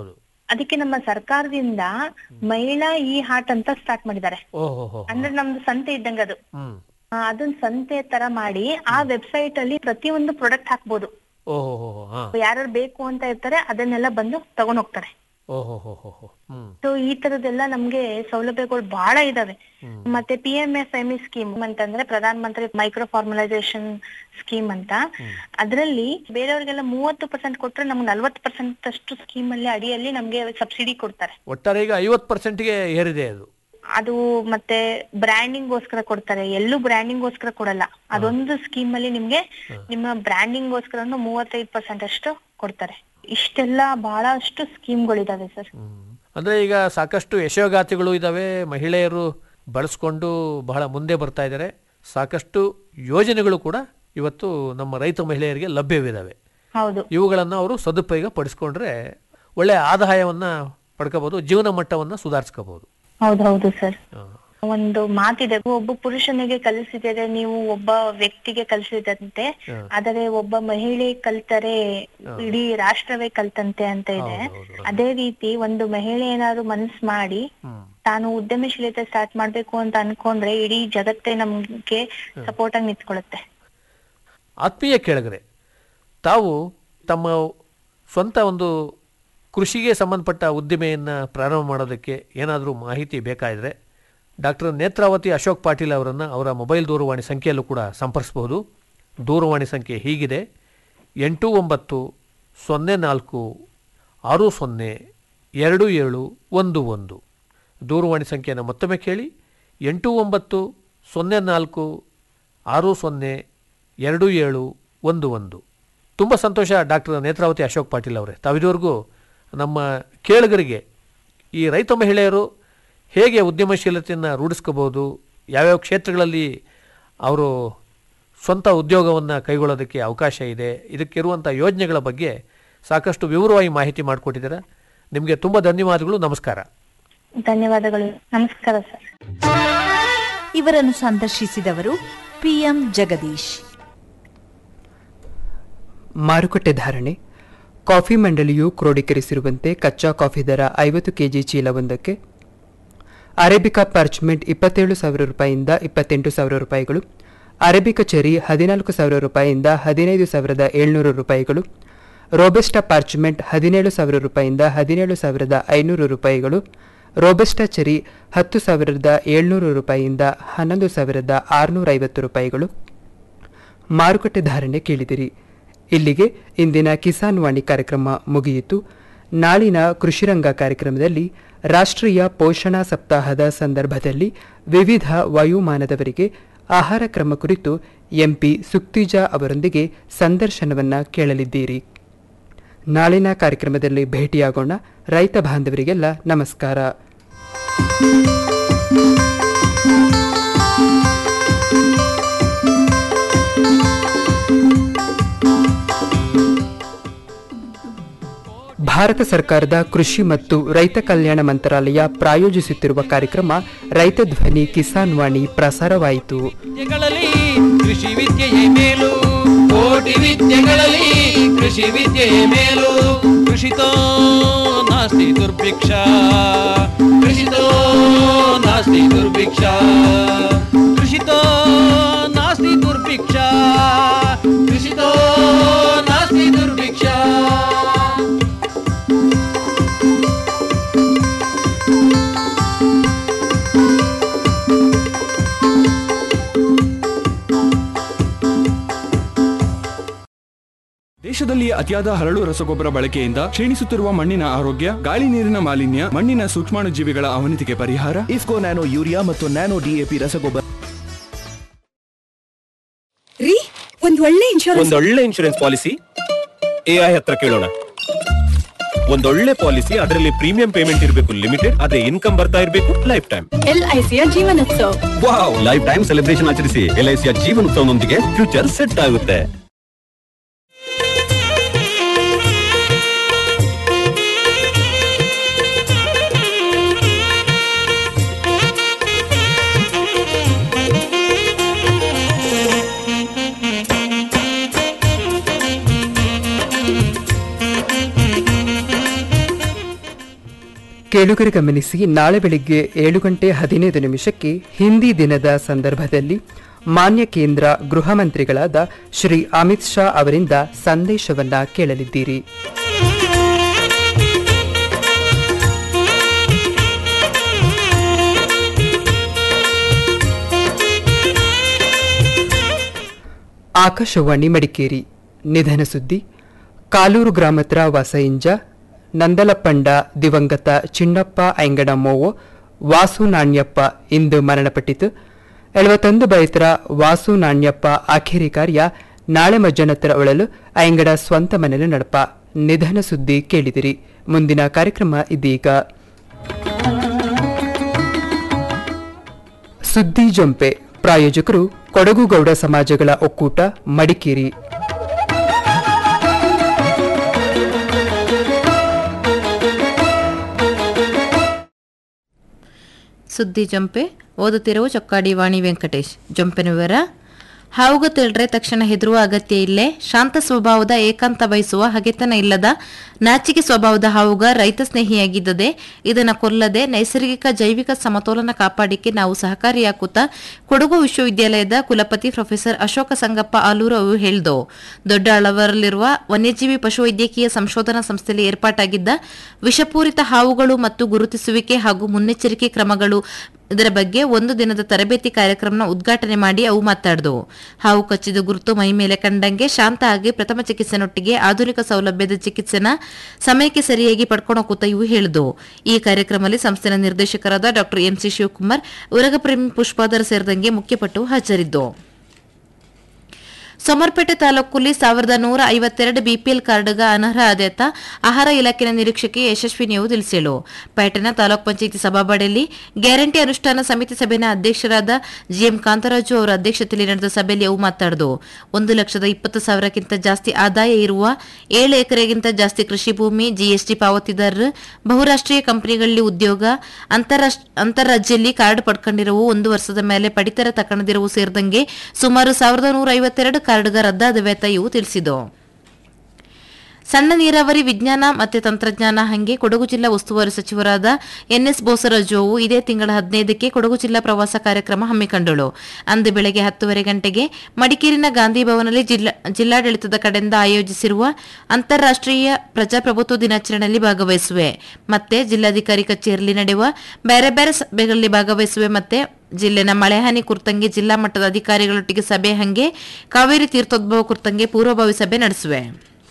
[SPEAKER 10] ಅದಕ್ಕೆ ನಮ್ಮ ಸರ್ಕಾರದಿಂದ ಮಹಿಳಾ ಈ ಹಾಟ್ ಅಂತ ಸ್ಟಾರ್ಟ್ ಮಾಡಿದ್ದಾರೆ
[SPEAKER 9] ಓಹೋ ಹೋ
[SPEAKER 10] ಅಂದ್ರೆ ನಮ್ದು ಸಂತೆ ಇದ್ದಂಗ ಅದು
[SPEAKER 9] ಹ್ಮ್
[SPEAKER 10] ಆ, ಅದನ್ನ ಸಂತೆ ತರ ಮಾಡಿ ಆ ವೆಬ್ಸೈಟ್ ಅಲ್ಲಿ ಪ್ರತಿಯೊಂದು ಪ್ರಾಡಕ್ಟ್ ಹಾಕ್ಬೋದು
[SPEAKER 9] ಓಹೋ ಹೋ ಹೋ ಹಾ
[SPEAKER 10] ಯಾರು ಬೇಕು ಅಂತ ಇರ್ತಾರೆ ಅದನ್ನೆಲ್ಲ ಬಂದು ತಗೊಂಡ್ ಹೋಗ್ತಾರೆ
[SPEAKER 9] ಓಹೋ ಹೋ ಹೋ ಹೋ ಹ್ಮ್
[SPEAKER 10] ಸೊ ಈ ತರದೆಲ್ಲ ನಮ್ಗೆ ಸೌಲಭ್ಯಗಳು ಬಹಳ ಇದಾವೆ ಮತ್ತೆ P M F M E scheme ಅಂತಂದ್ರೆ ಪ್ರಧಾನ ಮಂತ್ರಿ ಮೈಕ್ರೋ ಫಾರ್ಮಲೈಸೇಷನ್ ಸ್ಕೀಮ್ ಅಂತ ಅದ್ರಲ್ಲಿ ಬೇರೆಯವ್ರಿಗೆಲ್ಲ ಮೂವತ್ತು ಪರ್ಸೆಂಟ್ ಕೊಟ್ರೆ ನಮ್ಗೆ ನಲ್ವತ್ತು ಪರ್ಸೆಂಟ್ ಅಷ್ಟು ಸ್ಕೀಮ್ ಅಲ್ಲಿ ಅಡಿಯಲ್ಲಿ ನಮ್ಗೆ ಸಬ್ಸಿಡಿ ಕೊಡ್ತಾರೆ
[SPEAKER 9] ಒಟ್ಟಾರೆ ಈಗ ಐವತ್ತು ಪರ್ಸೆಂಟ್ಗೆ ಏರಿದೆ ಅದು
[SPEAKER 10] ಅದು ಮತ್ತೆ ಬ್ರ್ಯಾಂಡಿಂಗ್ ಗೋಸ್ಕರ ಕೊಡ್ತಾರೆ ಎಲ್ಲೂ ಬ್ರ್ಯಾಂಡಿಂಗ್ ಗೋಸ್ಕರ ಕೊಡಲ್ಲ ಅದೊಂದು ಸ್ಕೀಮ್ ಅಲ್ಲಿ ನಿಮ್ಗೆ ನಿಮ್ಮ ಬ್ರ್ಯಾಂಡಿಂಗ್ ಗೋಸ್ಕರ ಮೂವತ್ತೈದು ಪರ್ಸೆಂಟ್ ಅಷ್ಟು ಕೊಡ್ತಾರೆ ಇಷ್ಟೆಲ್ಲ ಬಹಳಷ್ಟು ಸ್ಕೀಮ್ಗಳಿದಾವೆ ಸರ್
[SPEAKER 9] ಅಂದ್ರೆ ಈಗ ಸಾಕಷ್ಟು ಯಶೋಗಾಥೆಗಳು ಇದಾವೆ ಮಹಿಳೆಯರು ಬಳಸ್ಕೊಂಡು ಬಹಳ ಮುಂದೆ ಬರ್ತಾ ಇದ್ದಾರೆ ಸಾಕಷ್ಟು ಯೋಜನೆಗಳು ಕೂಡ ಇವತ್ತು ನಮ್ಮ ರೈತ ಮಹಿಳೆಯರಿಗೆ ಲಭ್ಯವಿದ್ದಾವೆ
[SPEAKER 10] ಹೌದು
[SPEAKER 9] ಇವುಗಳನ್ನು ಅವರು ಸದುಪಯೋಗ ಪಡಿಸ್ಕೊಂಡ್ರೆ ಒಳ್ಳೆಯ ಆದಾಯವನ್ನ ಪಡ್ಕೋಬಹುದು ಜೀವನ ಮಟ್ಟವನ್ನ ಸುಧಾರಿಸ್ಕೋಬಹುದು
[SPEAKER 10] ಹೌದೌದು ಸರ್ ಒಂದು ಮಾತಿದೆ ಒಬ್ಬ ಪುರುಷನಿಗೆ ಕಲಿಸಿದರೆ ನೀವು ಒಬ್ಬ ವ್ಯಕ್ತಿಗೆ ಕಲಿಸಿದಂತೆ ಆದರೆ ಒಬ್ಬ ಮಹಿಳೆ ಕಲ್ತರೆ ಇಡೀ ರಾಷ್ಟ್ರವೇ ಕಲ್ತಂತೆ ಅಂತ ಇದೆ ಅದೇ ರೀತಿ ಒಂದು ಮಹಿಳೆ ಏನಾದ್ರು ಮನ್ಸ್ ಮಾಡಿ ತಾನು ಉದ್ಯಮಶೀಲತೆ ಸ್ಟಾರ್ಟ್ ಮಾಡ್ಬೇಕು ಅಂತ ಅನ್ಕೊಂಡ್ರೆ ಇಡೀ ಜಗತ್ತೇ ನಮ್ಗೆ ಸಪೋರ್ಟ್ ಆಗಿ ನಿಂತ್ಕೊಳ್ಳುತ್ತೆ
[SPEAKER 9] ಆತ್ಮೀಯ ಕೆಳಗರೆ ತಾವು ತಮ್ಮ ಸ್ವಂತ ಒಂದು ಕೃಷಿಗೆ ಸಂಬಂಧಪಟ್ಟ ಉದ್ದಿಮೆಯನ್ನು ಪ್ರಾರಂಭ ಮಾಡೋದಕ್ಕೆ ಏನಾದರೂ ಮಾಹಿತಿ ಬೇಕಾದರೆ ಡಾಕ್ಟರ್ ನೇತ್ರಾವತಿ ಅಶೋಕ್ ಪಾಟೀಲ್ ಅವರನ್ನು ಅವರ ಮೊಬೈಲ್ ದೂರವಾಣಿ ಸಂಖ್ಯೆಯಲ್ಲೂ ಕೂಡ ಸಂಪರ್ಸ್ಬೋದು ದೂರವಾಣಿ ಸಂಖ್ಯೆ ಹೀಗಿದೆ ಎಂಟು ಒಂಬತ್ತು ಸೊನ್ನೆ ನಾಲ್ಕು ಆರು ಸೊನ್ನೆ ಎರಡು ಏಳು ಒಂದು ಒಂದು ದೂರವಾಣಿ ಸಂಖ್ಯೆಯನ್ನು ಮತ್ತೊಮ್ಮೆ ಕೇಳಿ ಎಂಟು ಒಂಬತ್ತು ಸೊನ್ನೆ ನಾಲ್ಕು ಆರು ಸೊನ್ನೆ ಎರಡು ಏಳು ಒಂದು ಒಂದು ತುಂಬ ಸಂತೋಷ ಡಾಕ್ಟರ್ ನೇತ್ರಾವತಿ ಅಶೋಕ್ ಪಾಟೀಲ್ ಅವರೇ ತಾವಿದುವರೆಗೂ ನಮ್ಮ ಕೇಳುಗರಿಗೆ ಈ ರೈತ ಮಹಿಳೆಯರು ಹೇಗೆ ಉದ್ಯಮಶೀಲತೆಯನ್ನು ರೂಢಿಸ್ಕೋಬೋದು ಯಾವ್ಯಾವ ಕ್ಷೇತ್ರಗಳಲ್ಲಿ ಅವರು ಸ್ವಂತ ಉದ್ಯೋಗವನ್ನು ಕೈಗೊಳ್ಳೋದಕ್ಕೆ ಅವಕಾಶ ಇದೆ ಇದಕ್ಕಿರುವಂಥ ಯೋಜನೆಗಳ ಬಗ್ಗೆ ಸಾಕಷ್ಟು ವಿವರವಾಗಿ ಮಾಹಿತಿ ಮಾಡಿಕೊಟ್ಟಿದ್ದೀರಾ ನಿಮಗೆ ತುಂಬ ಧನ್ಯವಾದಗಳು ನಮಸ್ಕಾರ
[SPEAKER 10] ಧನ್ಯವಾದಗಳು ನಮಸ್ಕಾರ ಸರ್
[SPEAKER 11] ಇವರನ್ನು ಸಂದರ್ಶಿಸಿದವರು ಪಿಎಂ ಜಗದೀಶ್
[SPEAKER 2] ಮಾರುಕಟ್ಟೆ ಧಾರಣೆ ಕಾಫಿ ಮಂಡಳಿಯು ಕ್ರೋಢೀಕರಿಸಿರುವಂತೆ ಕಚ್ಚಾ ಕಾಫಿ ದರ ಐವತ್ತು ಕೆಜಿ ಚೀಲವೊಂದಕ್ಕೆ ಅರೇಬಿಕಾ ಪಾರ್ಚ್ಮೆಂಟ್ ಇಪ್ಪತ್ತೇಳು ಸಾವಿರ ರೂಪಾಯಿಯಿಂದ ಇಪ್ಪತ್ತೆಂಟು ಸಾವಿರ ರೂಪಾಯಿಗಳು ಅರೇಬಿಕಾ ಚೆರಿ ಹದಿನಾಲ್ಕು ಸಾವಿರ ರೂಪಾಯಿಯಿಂದ ಹದಿನೈದು ಸಾವಿರದ ಏಳ್ನೂರು ರೂಪಾಯಿಗಳು ರೋಬೆಸ್ಟಾ ಪಾರ್ಚ್ಮೆಂಟ್ ಹದಿನೇಳು ಸಾವಿರ ರೂಪಾಯಿಯಿಂದ ಹದಿನೇಳು ಸಾವಿರದ ಐನೂರು ರೂಪಾಯಿಗಳು ರೋಬೆಸ್ಟಾ ಚೆರಿ ಹತ್ತು ಸಾವಿರದ ಏಳ್ನೂರು ರೂಪಾಯಿಯಿಂದ ಹನ್ನೊಂದು ಸಾವಿರದ ಆರುನೂರ ಐವತ್ತು ರೂಪಾಯಿಗಳು ಮಾರುಕಟ್ಟೆ ಧಾರಣೆ ಕೇಳಿದಿರಿ ಇಲ್ಲಿಗೆ ಇಂದಿನ ಕಿಸಾನ್ ವಾಣಿ ಕಾರ್ಯಕ್ರಮ ಮುಗಿಯಿತು ನಾಳಿನ ಕೃಷಿರಂಗ ಕಾರ್ಯಕ್ರಮದಲ್ಲಿ ರಾಷ್ಟ್ರೀಯ ಪೋಷಣಾ ಸಪ್ತಾಹದ ಸಂದರ್ಭದಲ್ಲಿ ವಿವಿಧ ವಯೋಮಾನದವರಿಗೆ ಆಹಾರ ಕ್ರಮ ಕುರಿತು ಎಂಪಿ ಸುಕ್ತಿಜಾ ಅವರೊಂದಿಗೆ ಸಂದರ್ಶನವನ್ನ ಕೇಳಲಿದ್ದೀರಿ ನಾಳಿನ ಕಾರ್ಯಕ್ರಮದಲ್ಲಿ ಭೇಟಿಯಾಗೋಣ ರೈತ ಬಾಂಧವರಿಗೆಲ್ಲ ನಮಸ್ಕಾರ ಭಾರತ ಸರ್ಕಾರದ ಕೃಷಿ ಮತ್ತು ರೈತ ಕಲ್ಯಾಣ ಮಂತ್ರಾಲಯ ಪ್ರಾಯೋಜಿಸುತ್ತಿರುವ ಕಾರ್ಯಕ್ರಮ ರೈತ ಧ್ವನಿ ಕಿಸಾನ್ ವಾಣಿ ಪ್ರಸಾರವಾಯಿತು
[SPEAKER 3] ವಿದ್ಯೆಗಳಲ್ಲಿ ಕೃಷಿ ವಿದ್ಯೆಯೇ ಮೇಲು ಕೋಟಿ ವಿದ್ಯೆಗಳಲ್ಲಿ ಕೃಷಿ ವಿದ್ಯೆಯೇ ಮೇಲು ಕೃಷಿತೋ ನಾಸ್ತಿ ದುರ್ಭಿಕ್ಷ ಕೃಷಿತೋ ನಾಸ್ತಿ ದುರ್ಭಿಕ್ಷ ಕೃಷಿತೋ ನಾಸ್ತಿ ದುರ್ಭಿಕ್ಷ ಕೃಷಿತೋ ನಾಸ್ತಿ ದುರ್ಭಿಕ್ಷ
[SPEAKER 12] ದೇಶದಲ್ಲಿ ಅತಿಯಾದ ಹರಳು ರಸಗೊಬ್ಬರ ಬಳಕೆಯಿಂದ ಕ್ಷೀಣಿಸುತ್ತಿರುವ ಮಣ್ಣಿನ ಆರೋಗ್ಯ ಗಾಳಿ ನೀರಿನ ಮಾಲಿನ್ಯ ಮಣ್ಣಿನ ಸೂಕ್ಷ್ಮಾಣುಜೀವಿಗಳ ಅವನತಿಗೆ ಪರಿಹಾರ
[SPEAKER 13] ಇಫ್ಕೋ ನ್ಯಾನೋ ಯೂರಿಯಾ ಮತ್ತು ನ್ಯಾನೋ ಡಿಎಪಿ ರಸಗೊಬ್ಬರ
[SPEAKER 14] ರೀ ಒಂದ್ ಒಳ್ಳೆ ಇನ್ಶೂರೆನ್ಸ್
[SPEAKER 15] ಒಂದೊಳ್ಳೆ ಇನ್ಶೂರೆನ್ಸ್ ಪಾಲಿಸಿ ಎಐ ಹತ್ರ ಕೇಳೋಣ ಒಂದೊಳ್ಳೆ ಪಾಲಿಸಿ ಅದರಲ್ಲಿ ಪ್ರೀಮಿಯಂ ಪೇಮೆಂಟ್ ಇರಬೇಕು ಲಿಮಿಟೆಡ್ ಅದೇ ಇನ್ಕಮ್ ಬರ್ತಾ ಇರಬೇಕು ಲೈಫ್ ಟೈಮ್
[SPEAKER 14] ಎಲ್ ಐ ಸಿಯ ಜೀವನೋತ್ಸವ
[SPEAKER 15] ವಾವ್ ಲೈಫ್ ಟೈಮ್ ಸೆಲೆಬ್ರೇಷನ್ ಆಚರಿಸಿ ಎಲ್ ಐ ಸಿಯ ಜೀವನೋತ್ಸವನೊಂದಿಗೆ ಫ್ಯೂಚರ್ ಸೆಟ್ ಆಗುತ್ತೆ
[SPEAKER 2] ಕೇಳುಗರೆ ಗಮನಿಸಿ ನಾಳೆ ಬೆಳಿಗ್ಗೆ ಏಳು ಗಂಟೆ ಹದಿನೈದು ನಿಮಿಷಕ್ಕೆ ಹಿಂದಿ ದಿನದ ಸಂದರ್ಭದಲ್ಲಿ ಮಾನ್ಯ ಕೇಂದ್ರ ಗೃಹ ಮಂತ್ರಿಗಳಾದ ಶ್ರೀ ಅಮಿತ್ ಶಾ ಅವರಿಂದ ಸಂದೇಶವನ್ನ ಕೇಳಲಿದ್ದೀರಿ ಆಕಾಶವಾಣಿ ಮಡಿಕೇರಿ ನಿಧನ ಸುದ್ದಿ ಕಾಲೂರು ಗ್ರಾಮತ್ರ ವಾಸಯಿಂಜ ನಂದಲಪಂಡ ದಿವಂಗತ ಚಿನ್ನಪ್ಪ ಐಂಗಡಮ್ಮೋವು ವಾಸು ನಾಣ್ಯಪ್ಪ ಇಂದು ಮರಣಪಟ್ಟಿತು ಎಳವತ್ತೊಂದು ಬೈತರ ವಾಸು ನಾಣ್ಯಪ್ಪ ಆಖೇರಿ ಕಾರ್ಯ ನಾಳೆ ಮಧ್ಯಾಹ್ನತ್ತರ ಒಳಲು ಐಂಗಡ ಸ್ವಂತ ಮನೆಯಲ್ಲಿ ನಡಪ ನಿಧನ ಸುದ್ದಿ ಕೇಳಿದಿರಿ ಮುಂದಿನ ಕಾರ್ಯಕ್ರಮ ಇದೀಗ ಸುದ್ದಿ ಜಂಪೆ ಪ್ರಾಯೋಜಕರು ಕೊಡಗು ಗೌಡ ಸಮಾಜಗಳ ಒಕ್ಕೂಟ ಮಡಿಕೇರಿ
[SPEAKER 16] ಸುದ್ದಿ ಜಂಪೆ ಓದುತ್ತಿರುವ ಚೊಕ್ಕಾಡಿ ವಾಣಿ ವೆಂಕಟೇಶ್ ಜಂಪಿನ ವಿವರ ಹಾವುಗ ತಿಳಿದ್ರೆ ತಕ್ಷಣ ಹೆದರುವ ಅಗತ್ಯ ಇಲ್ಲೇ ಶಾಂತ ಸ್ವಭಾವದ ಏಕಾಂತ ಬಯಸುವ ಹಗೆತನ ಇಲ್ಲದ ನಾಚಿಕೆ ಸ್ವಭಾವದ ಹಾವುಗ ರೈತ ಸ್ನೇಹಿಯಾಗಿದ್ದದೆ ಇದನ್ನು ಕೊಲ್ಲದೆ ನೈಸರ್ಗಿಕ ಜೈವಿಕ ಸಮತೋಲನ ಕಾಪಾಡಿಕೆ ನಾವು ಸಹಕಾರಿಯಾಕುತ್ತಾ ಕೊಡಗು ವಿಶ್ವವಿದ್ಯಾಲಯದ ಕುಲಪತಿ ಪ್ರೊಫೆಸರ್ ಅಶೋಕ ಸಂಗಪ್ಪ ಆಲೂರು ಅವರು ಹೇಳಿದು ದೊಡ್ಡ ಅಳವರಲ್ಲಿರುವ ವನ್ಯಜೀವಿ ಪಶುವೈದ್ಯಕೀಯ ಸಂಶೋಧನಾ ಸಂಸ್ಥೆಯಲ್ಲಿ ಏರ್ಪಾಟಾಗಿದ್ದ ವಿಷಪೂರಿತ ಹಾವುಗಳು ಮತ್ತು ಗುರುತಿಸುವಿಕೆ ಹಾಗೂ ಮುನ್ನೆಚ್ಚರಿಕೆ ಕ್ರಮಗಳು ಇದರ ಬಗ್ಗೆ ಒಂದು ದಿನದ ತರಬೇತಿ ಕಾರ್ಯಕ್ರಮನ ಉದ್ಘಾಟನೆ ಮಾಡಿ ಅವು ಮಾತಾಡಿದವು ಹಾವು ಕಚ್ಚಿದ ಗುರುತು ಮೈ ಮೇಲೆ ಕಂಡಂಗೆ ಶಾಂತ ಆಗಿ ಪ್ರಥಮ ಚಿಕಿತ್ಸೆನೊಟ್ಟಿಗೆ ಆಧುನಿಕ ಸೌಲಭ್ಯದ ಚಿಕಿತ್ಸೆನ ಸಮಯಕ್ಕೆ ಸರಿಯಾಗಿ ಪಡ್ಕೊಂಡು ಕೂತ ಇವು ಹೇಳಿದವು ಈ ಕಾರ್ಯಕ್ರಮದಲ್ಲಿ ಸಂಸ್ಥೆಯ ನಿರ್ದೇಶಕರಾದ ಡಾಕ್ಟರ್ ಎಂಸಿ ಶಿವಕುಮಾರ್ ಉರಗಪ್ರೇಮಿ ಪುಷ್ಪಾದರ ಸೇರಿದಂಗೆ ಮುಖ್ಯಪಟ್ಟು ಹಾಜರಿದ್ದು ಸೋಮರ್ಪೇಟೆ ತಾಲೂಕಲ್ಲಿ ಸಾವಿರದ ನೂರ ಐವತ್ತೆರಡು ಬಿಪಿಎಲ್ ಕಾರ್ಡ್ಗ ಅನರ್ಹ ಆದ್ಯತ ಆಹಾರ ಇಲಾಖೆಯ ನಿರೀಕ್ಷಕಿ ಯಶಸ್ವಿ ನೀವು ತಿಳಿಸಿಳು ಪೇಟೆನ ತಾಲೂಕ್ ಪಂಚಾಯಿತಿ ಸಭಾಬಡಿಯಲ್ಲಿ ಗ್ಯಾರಂಟಿ ಅನುಷ್ಠಾನ ಸಮಿತಿ ಸಭೆಯ ಅಧ್ಯಕ್ಷರಾದ ಜಿಎಂ ಕಾಂತರಾಜು ಅವರ ಅಧ್ಯಕ್ಷತೆಯಲ್ಲಿ ನಡೆದ ಸಭೆಯಲ್ಲಿ ಅವು ಮಾತಾಡಿದು ಒಂದು ಲಕ್ಷದ ಇಪ್ಪತ್ತು ಸಾವಿರಕ್ಕಿಂತ ಜಾಸ್ತಿ ಆದಾಯ ಇರುವ ಏಳು ಎಕರೆಗಿಂತ ಜಾಸ್ತಿ ಕೃಷಿ ಭೂಮಿ ಜಿಎಸ್ಟಿ ಪಾವತಿದಾರರು ಬಹುರಾಷ್ಟ್ರೀಯ ಕಂಪನಿಗಳಲ್ಲಿ ಉದ್ಯೋಗ ಅಂತಾರಾಷ್ಟ್ರ ಅಂತಾರಾಜ್ಯಲ್ಲಿ ಕಾರ್ಡ್ ಪಡ್ಕೊಂಡಿರುವ ಒಂದು ವರ್ಷದ ಮೇಲೆ ಪಡಿತರ ತಕೊಂಡಿರುವ ಸೇರಿದಂಗೆ ಸುಮಾರು ಸಾವಿರದ ನೂರ ಐವತ್ತೆರಡು ಕಾರ್ಡ್ಗ ರದ್ದಾದ ವೇತ ಇವು ತಿಳಿಸಿದ್ದು ಸಣ್ಣ ನೀರಾವರಿ ವಿಜ್ಞಾನ ಮತ್ತು ತಂತ್ರಜ್ಞಾನ ಹಂಗೆ ಕೊಡಗು ಜಿಲ್ಲಾ ಉಸ್ತುವಾರಿ ಸಚಿವರಾದ ಎನ್ಎಸ್ ಬೋಸರಾಜೋವು ಇದೇ ತಿಂಗಳ ಹದಿನೈದಕ್ಕೆ ಕೊಡಗು ಜಿಲ್ಲಾ ಪ್ರವಾಸ ಕಾರ್ಯಕ್ರಮ ಹಮ್ಮಿಕೊಂಡಳು ಅಂದು ಬೆಳಗ್ಗೆ ಹತ್ತುವರೆ ಗಂಟೆಗೆ ಮಡಿಕೇರಿನ ಗಾಂಧಿ ಭವನಲ್ಲಿ ಜಿಲ್ಲಾ ಜಿಲ್ಲಾಡಳಿತದ ಕಡೆಯಿಂದ ಆಯೋಜಿಸಿರುವ ಅಂತಾರಾಷ್ಟ್ರೀಯ ಪ್ರಜಾಪ್ರಭುತ್ವ ದಿನಾಚರಣೆಯಲ್ಲಿ ಭಾಗವಹಿಸುವೆ ಮತ್ತೆ ಜಿಲ್ಲಾಧಿಕಾರಿ ಕಚೇರಿಯಲ್ಲಿ ನಡೆಯುವ ಬೇರೆ ಬೇರೆ ಸಭೆಗಳಲ್ಲಿ ಭಾಗವಹಿಸುವೆ ಮತ್ತೆ ಜಿಲ್ಲೆನ ಮಳೆಹಾನಿ ಕುರಿತಂಗೆ ಜಿಲ್ಲಾ ಮಟ್ಟದ ಅಧಿಕಾರಿಗಳೊಟ್ಟಿಗೆ ಸಭೆ ಹಂಗೆ ಕಾವೇರಿ ತೀರ್ಥೋದ್ಭವ ಕುರಿತಂಗೆ ಪೂರ್ವಭಾವಿ ಸಭೆ ನಡೆಸುವೆ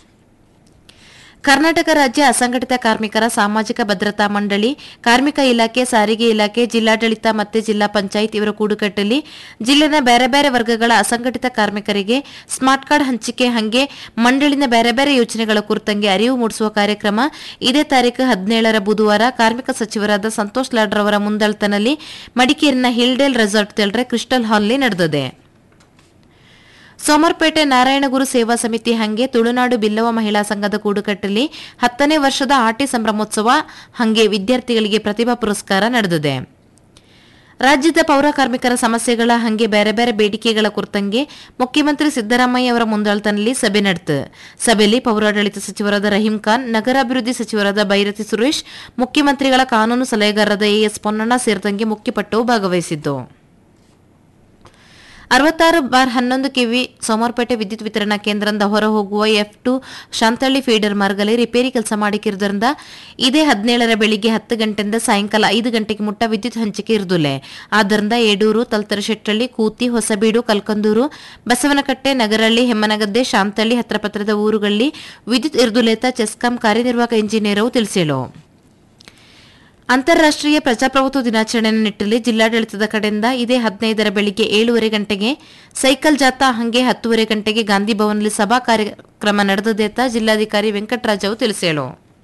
[SPEAKER 16] ಕರ್ನಾಟಕ ರಾಜ್ಯ ಅಸಂಘಟಿತ ಕಾರ್ಮಿಕರ ಸಾಮಾಜಿಕ ಭದ್ರತಾ ಮಂಡಳಿ ಕಾರ್ಮಿಕ ಇಲಾಖೆ ಸಾರಿಗೆ ಇಲಾಖೆ ಜಿಲ್ಲಾಡಳಿತ ಮತ್ತು ಜಿಲ್ಲಾ ಪಂಚಾಯತ್ ಇವರ ಕೂಡುಕಟ್ಟಲ್ಲಿ ಜಿಲ್ಲೆನ ಬೇರೆ ಬೇರೆ ವರ್ಗಗಳ ಅಸಂಘಟಿತ ಕಾರ್ಮಿಕರಿಗೆ ಸ್ಮಾರ್ಟ್ ಕಾರ್ಡ್ ಹಂಚಿಕೆ ಹಂಗೆ ಮಂಡಳಿನ ಬೇರೆ ಬೇರೆ ಯೋಜನೆಗಳ ಕುರಿತಂಗೆ ಅರಿವು ಮೂಡಿಸುವ ಕಾರ್ಯಕ್ರಮ ಇದೇ ತಾರೀಕು ಹದಿನೇಳರ ಬುಧವಾರ ಕಾರ್ಮಿಕ ಸಚಿವರಾದ ಸಂತೋಷ್ ಲಾಡ್ರವರ ಮುಂದಾಳತನಲ್ಲಿ ಮಡಿಕೇರಿನ ಹಿಲ್ಡೇಲ್ ರೆಸಾರ್ಟ್ ತೆಲ್ರೆ ಕ್ರಿಸ್ಟಲ್ ಹಾಲ್ನಲ್ಲಿ ನಡೆದಿದೆ ಸೋಮರ್ಪೇಟೆ ನಾರಾಯಣಗುರು ಸೇವಾ ಸಮಿತಿ ಹಂಗೆ ತುಳುನಾಡು ಬಿಲ್ಲವ ಮಹಿಳಾ ಸಂಘದ ಕೂಡುಕಟ್ಟಲ್ಲಿ ಹತ್ತನೇ ವರ್ಷದ ಆಟಿ ಸಂಭ್ರಮೋತ್ಸವ ಹಂಗೆ ವಿದ್ಯಾರ್ಥಿಗಳಿಗೆ ಪ್ರತಿಭಾ ಪುರಸ್ಕಾರ ನಡೆದಿದೆ ರಾಜ್ಯದ ಪೌರ ಕಾರ್ಮಿಕರ ಸಮಸ್ಯೆಗಳ ಹಂಗೆ ಬೇರೆ ಬೇರೆ ಬೇಡಿಕೆಗಳ ಕುರಿತಂಗೆ ಮುಖ್ಯಮಂತ್ರಿ ಸಿದ್ದರಾಮಯ್ಯ ಅವರ ಮುಂದಾಳತನಲ್ಲಿ ಸಭೆ ನಡೆತು ಸಭೆಯಲ್ಲಿ ಪೌರಾಡಳಿತ ಸಚಿವರಾದ ರಹೀಂ ಖಾನ್ ನಗರಾಭಿವೃದ್ಧಿ ಸಚಿವರಾದ ಬೈರತಿ ಸುರೇಶ್ ಮುಖ್ಯಮಂತ್ರಿಗಳ ಕಾನೂನು ಸಲಹೆಗಾರರಾದ ಎಎಸ್ ಪೊನ್ನಣ್ಣ ಸೇರಿದಂಗೆ ಮುಖ್ಯಪಟ್ಟು ಭಾಗವಹಿಸಿದ್ದು ಅರವತ್ತಾರು ಬಾರ್ ಹನ್ನೊಂದು ಕೆವಿ ಸೋಮವಾರಪೇಟೆ ವಿದ್ಯುತ್ ವಿತರಣಾ ಕೇಂದ್ರದಿಂದ ಹೊರ ಹೋಗುವ ಎಫ್ ಟು ಶಾಂತಳ್ಳಿ ಫೀಡರ್ ಮಾರ್ಗದಲ್ಲಿ ರಿಪೇರಿ ಕೆಲಸ ಮಾಡಿಕ್ಕಿರುವುದರಿಂದ ಇದೇ ಹದಿನೇಳರ ಬೆಳಿಗ್ಗೆ ಹತ್ತು ಗಂಟೆಯಿಂದ ಸಾಯಂಕಾಲ ಐದು ಗಂಟೆಗೆ ಮುಟ್ಟ ವಿದ್ಯುತ್ ಹಂಚಿಕೆ ಇರುದಿಲ್ಲ ಆದ್ದರಿಂದ ಏಡೂರು ತಲ್ತರಶೆಟ್ಟಳ್ಳಿ ಕೂತಿ ಹೊಸಬೀಡು ಕಲ್ಕಂದೂರು ಬಸವನಕಟ್ಟೆ ನಗರಳ್ಳಿ ಹೆಮ್ಮನಗದ್ದೆ ಶಾಂತಳ್ಳಿ ಹತ್ರಪತ್ರದ ಊರುಗಳಲ್ಲಿ ವಿದ್ಯುತ್ ಇರುದುಲೇತ ಚೆಸ್ಕಾಂ ಕಾರ್ಯನಿರ್ವಾಹಕ ಇಂಜಿನಿಯರ್ ತಿಳಿಸಿಳು ಅಂತಾರಾಷ್ಟ್ರೀಯ ಪ್ರಜಾಪ್ರಭುತ್ವ ದಿನಾಚರಣೆ ನಿಟ್ಟಿನಲ್ಲಿ ಜಿಲ್ಲಾಡಳಿತದ ಕಡೆಯಿಂದ ಇದೇ ಹದಿನೈದರ ಬೆಳಿಗ್ಗೆ ಏಳುವರೆ ಗಂಟೆಗೆ ಸೈಕಲ್ ಜಾಥಾ ಹಂಗೆ ಹತ್ತುವರೆ ಗಂಟೆಗೆ ಗಾಂಧಿ ಭವನದಲ್ಲಿ ಸಭಾ ಕಾರ್ಯಕ್ರಮ ನಡೆದದೇತ ಜಿಲ್ಲಾಧಿಕಾರಿ ವೆಂಕಟರಾಜವು ತಿಳಿಸಿದರು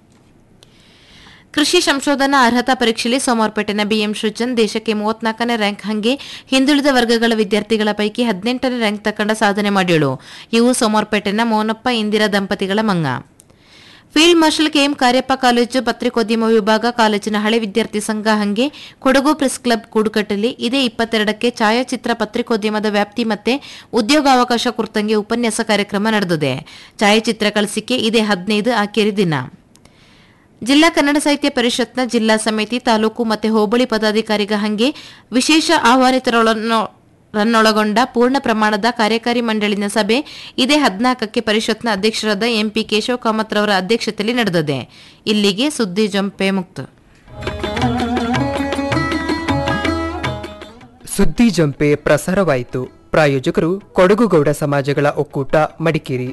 [SPEAKER 16] ಕೃಷಿ ಸಂಶೋಧನಾ ಅರ್ಹತಾ ಪರೀಕ್ಷೆಯಲ್ಲಿ ಸೋಮವಾರಪೇಟೆನ ಬಿಎಂ ಸೃಜನ್ ದೇಶಕ್ಕೆ ಮೂವತ್ನಾಲ್ಕನೇ ರ್ಯಾಂಕ್ ಹಂಗೆ ಹಿಂದುಳಿದ ವರ್ಗಗಳ ವಿದ್ಯಾರ್ಥಿಗಳ ಪೈಕಿ ಹದಿನೆಂಟನೇ ರ್ಯಾಂಕ್ ತಕೊಂಡ ಸಾಧನೆ ಮಾಡಿಳು ಇವು ಸೋಮವಾರಪೇಟೆನ ಮೋನಪ್ಪ ಇಂದಿರಾ ದಂಪತಿಗಳ ಮಂಗ field marshal K M Cariappa college ಪತ್ರಿಕೋದ್ಯಮ ವಿಭಾಗ ಕಾಲೇಜಿನ ಹಳೆ ವಿದ್ಯಾರ್ಥಿ ಸಂಘ ಹಂಗೆ ಕೊಡಗು ಪ್ರೆಸ್ ಕ್ಲಬ್ ಕೂಡುಕಟ್ಟಲ್ಲಿ ಇದೇ ಇಪ್ಪತ್ತೆರಡಕ್ಕೆ ಛಾಯಾಚಿತ್ರ ಪತ್ರಿಕೋದ್ಯಮದ ವ್ಯಾಪ್ತಿ ಮತ್ತೆ ಉದ್ಯೋಗಾವಕಾಶ ಕುರಿತಂಗೆ ಉಪನ್ಯಾಸ ಕಾರ್ಯಕ್ರಮ ನಡೆದಿದೆ ಛಾಯಾಚಿತ್ರ ಕಳಿಸಿಕೆ ಇದೇ ಹದಿನೈದು ಆಖೇರಿ ದಿನ ಜಿಲ್ಲಾ ಕನ್ನಡ ಸಾಹಿತ್ಯ ಪರಿಷತ್ನ ಜಿಲ್ಲಾ ಸಮಿತಿ ತಾಲೂಕು ಮತ್ತು ಹೋಬಳಿ ಪದಾಧಿಕಾರಿಗ ಹಂಗೆ ವಿಶೇಷ ಆಹ್ವಾನಿತರೊಳನ್ನು ರನ್ನೊಳಗೊಂಡ ಪೂರ್ಣ ಪ್ರಮಾಣದ ಕಾರ್ಯಕಾರಿ ಮಂಡಳಿನ ಸಭೆ ಇದೇ ಹದಿನಾಲ್ಕಕ್ಕೆ ಪರಿಷತ್ನ ಅಧ್ಯಕ್ಷರಾದ ಎಂಪಿ ಕೇಶವ ಕಾಮತ್ ರವರ ಅಧ್ಯಕ್ಷತೆಯಲ್ಲಿ ನಡೆದಿದೆ ಇಲ್ಲಿಗೆ ಸುದ್ದಿ ಜಂಪೆ ಮುಕ್ತ
[SPEAKER 2] ಸುದ್ದಿ ಜಂಪೆ ಪ್ರಸಾರವಾಯಿತು ಪ್ರಾಯೋಜಕರು ಕೊಡಗುಗೌಡ ಸಮಾಜಗಳ ಒಕ್ಕೂಟ ಮಡಿಕೇರಿ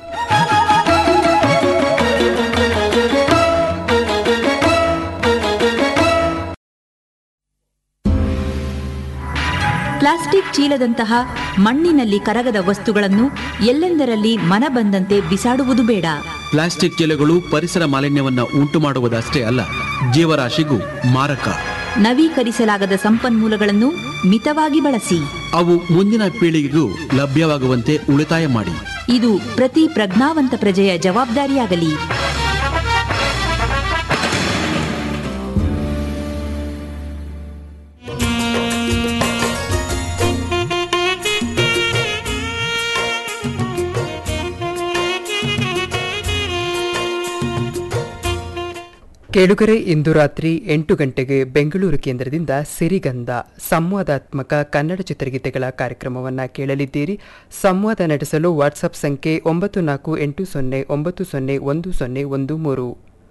[SPEAKER 11] ಪ್ಲಾಸ್ಟಿಕ್ ಚೀಲದಂತಹ ಮಣ್ಣಿನಲ್ಲಿ ಕರಗದ ವಸ್ತುಗಳನ್ನು ಎಲ್ಲೆಂದರಲ್ಲಿ ಮನ ಬಂದಂತೆ ಬಿಸಾಡುವುದು ಬೇಡ
[SPEAKER 17] ಪ್ಲಾಸ್ಟಿಕ್ ಚೀಲಗಳು ಪರಿಸರ ಮಾಲಿನ್ಯವನ್ನ ಉಂಟು ಮಾಡುವುದಷ್ಟೇ ಅಲ್ಲ ಜೀವರಾಶಿಗೂ ಮಾರಕ
[SPEAKER 11] ನವೀಕರಿಸಲಾಗದ ಸಂಪನ್ಮೂಲಗಳನ್ನು ಮಿತವಾಗಿ ಬಳಸಿ
[SPEAKER 17] ಅವು ಮುಂದಿನ ಪೀಳಿಗೆಗೂ ಲಭ್ಯವಾಗುವಂತೆ ಉಳಿತಾಯ ಮಾಡಿ
[SPEAKER 11] ಇದು ಪ್ರತಿ ಪ್ರಜ್ಞಾವಂತ ಪ್ರಜೆಯ ಜವಾಬ್ದಾರಿಯಾಗಲಿ
[SPEAKER 2] ಕೇಳುಗರೆ ಇಂದು ರಾತ್ರಿ ಎಂಟು ಗಂಟೆಗೆ ಬೆಂಗಳೂರು ಕೇಂದ್ರದಿಂದ ಸಿರಿಗಂಧ ಸಂವಾದಾತ್ಮಕ ಕನ್ನಡ ಚಿತ್ರಗೀತೆಗಳ ಕಾರ್ಯಕ್ರಮವನ್ನು ಕೇಳಲಿದ್ದೀರಿ ಸಂವಾದ ನಡೆಸಲು ವಾಟ್ಸಪ್ ಸಂಖ್ಯೆ ಒಂಬತ್ತು ನಾಲ್ಕು ಎಂಟು ಸೊನ್ನೆ ಒಂಬತ್ತು ಸೊನ್ನೆ ಒಂದು ಸೊನ್ನೆ ಒಂದು ಮೂರು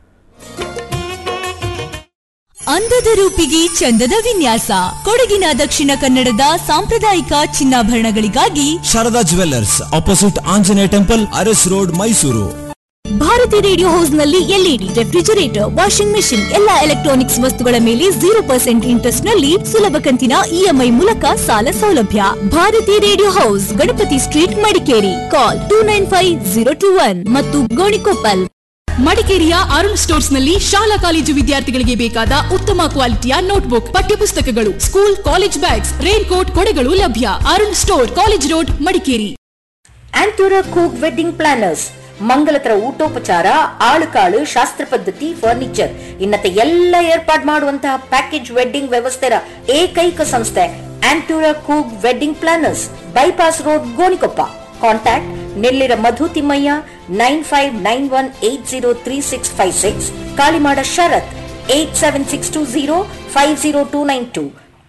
[SPEAKER 18] ಅಂದದ ರೂಪಿಗೆ ಚಂದದ ವಿನ್ಯಾಸ ಕೊಡಗಿನ ದಕ್ಷಿಣ ಕನ್ನಡದ ಸಾಂಪ್ರದಾಯಿಕ ಚಿನ್ನಾಭರಣಗಳಿಗಾಗಿ
[SPEAKER 19] Sharada jewellers opposite Anjaneya temple Aras road Mysuru
[SPEAKER 18] Bharati radio house ನಲ್ಲಿ ಎಲ್ಇಡಿ ರೆಫ್ರಿಜರೇಟರ್ ವಾಷಿಂಗ್ ಮೆಷಿನ್ ಎಲ್ಲಾ ಎಲೆಕ್ಟ್ರಾನಿಕ್ಸ್ ವಸ್ತುಗಳ ಮೇಲೆ ಜೀರೋ ಪರ್ಸೆಂಟ್ ಇಂಟ್ರೆಸ್ಟ್ ನಲ್ಲಿ ಸುಲಭ ಕಂತಿನ ಇಎಂಐ ಮೂಲಕ ಸಾಲ ಸೌಲಭ್ಯ Bharati radio house Ganapati street Madikeri call two nine five zero two one ಮತ್ತು ಗೋಣಿಕೊಪ್ಪಲ್
[SPEAKER 14] ಮಡಿಕೇರಿಯ ಅರುಣ್ ಸ್ಟೋರ್ಸ್ ನಲ್ಲಿ ಶಾಲಾ ಕಾಲೇಜು ವಿದ್ಯಾರ್ಥಿಗಳಿಗೆ ಬೇಕಾದ ಉತ್ತಮ ಕ್ವಾಲಿಟಿಯ ನೋಟ್ಬುಕ್ ಪಠ್ಯಪುಸ್ತಕಗಳು school college bags rain coat ಕೊಡೆಗಳು ಲಭ್ಯ Arun store college road Madikeri
[SPEAKER 20] ಆಂಟೂರ ಕೂಕ್ ವೆಡ್ಡಿಂಗ್ ಪ್ಲಾನರ್ಸ್ ಮಂಗಲತರ ಊಟೋಪಚಾರ ಆಳುಕಾಳು ಶಾಸ್ತ್ರ ಪದ್ಧತಿ ಫರ್ನಿಚರ್ ಇನ್ನತೆ ಎಲ್ಲ ಏರ್ಪಾಡು ಮಾಡುವಂತಹ ಪ್ಯಾಕೇಜ್ ವೆಡ್ಡಿಂಗ್ ವ್ಯವಸ್ಥೆಯ ಏಕೈಕ ಸಂಸ್ಥೆ ಆಂಟೂರ ಕೂಗ್ wedding planners bypass road Gonikoppa contact Nellira Madhu Thimmaiah nine five nine one eight zero three six five six Kalimada Sharath eight seven six two zero five zero two nine two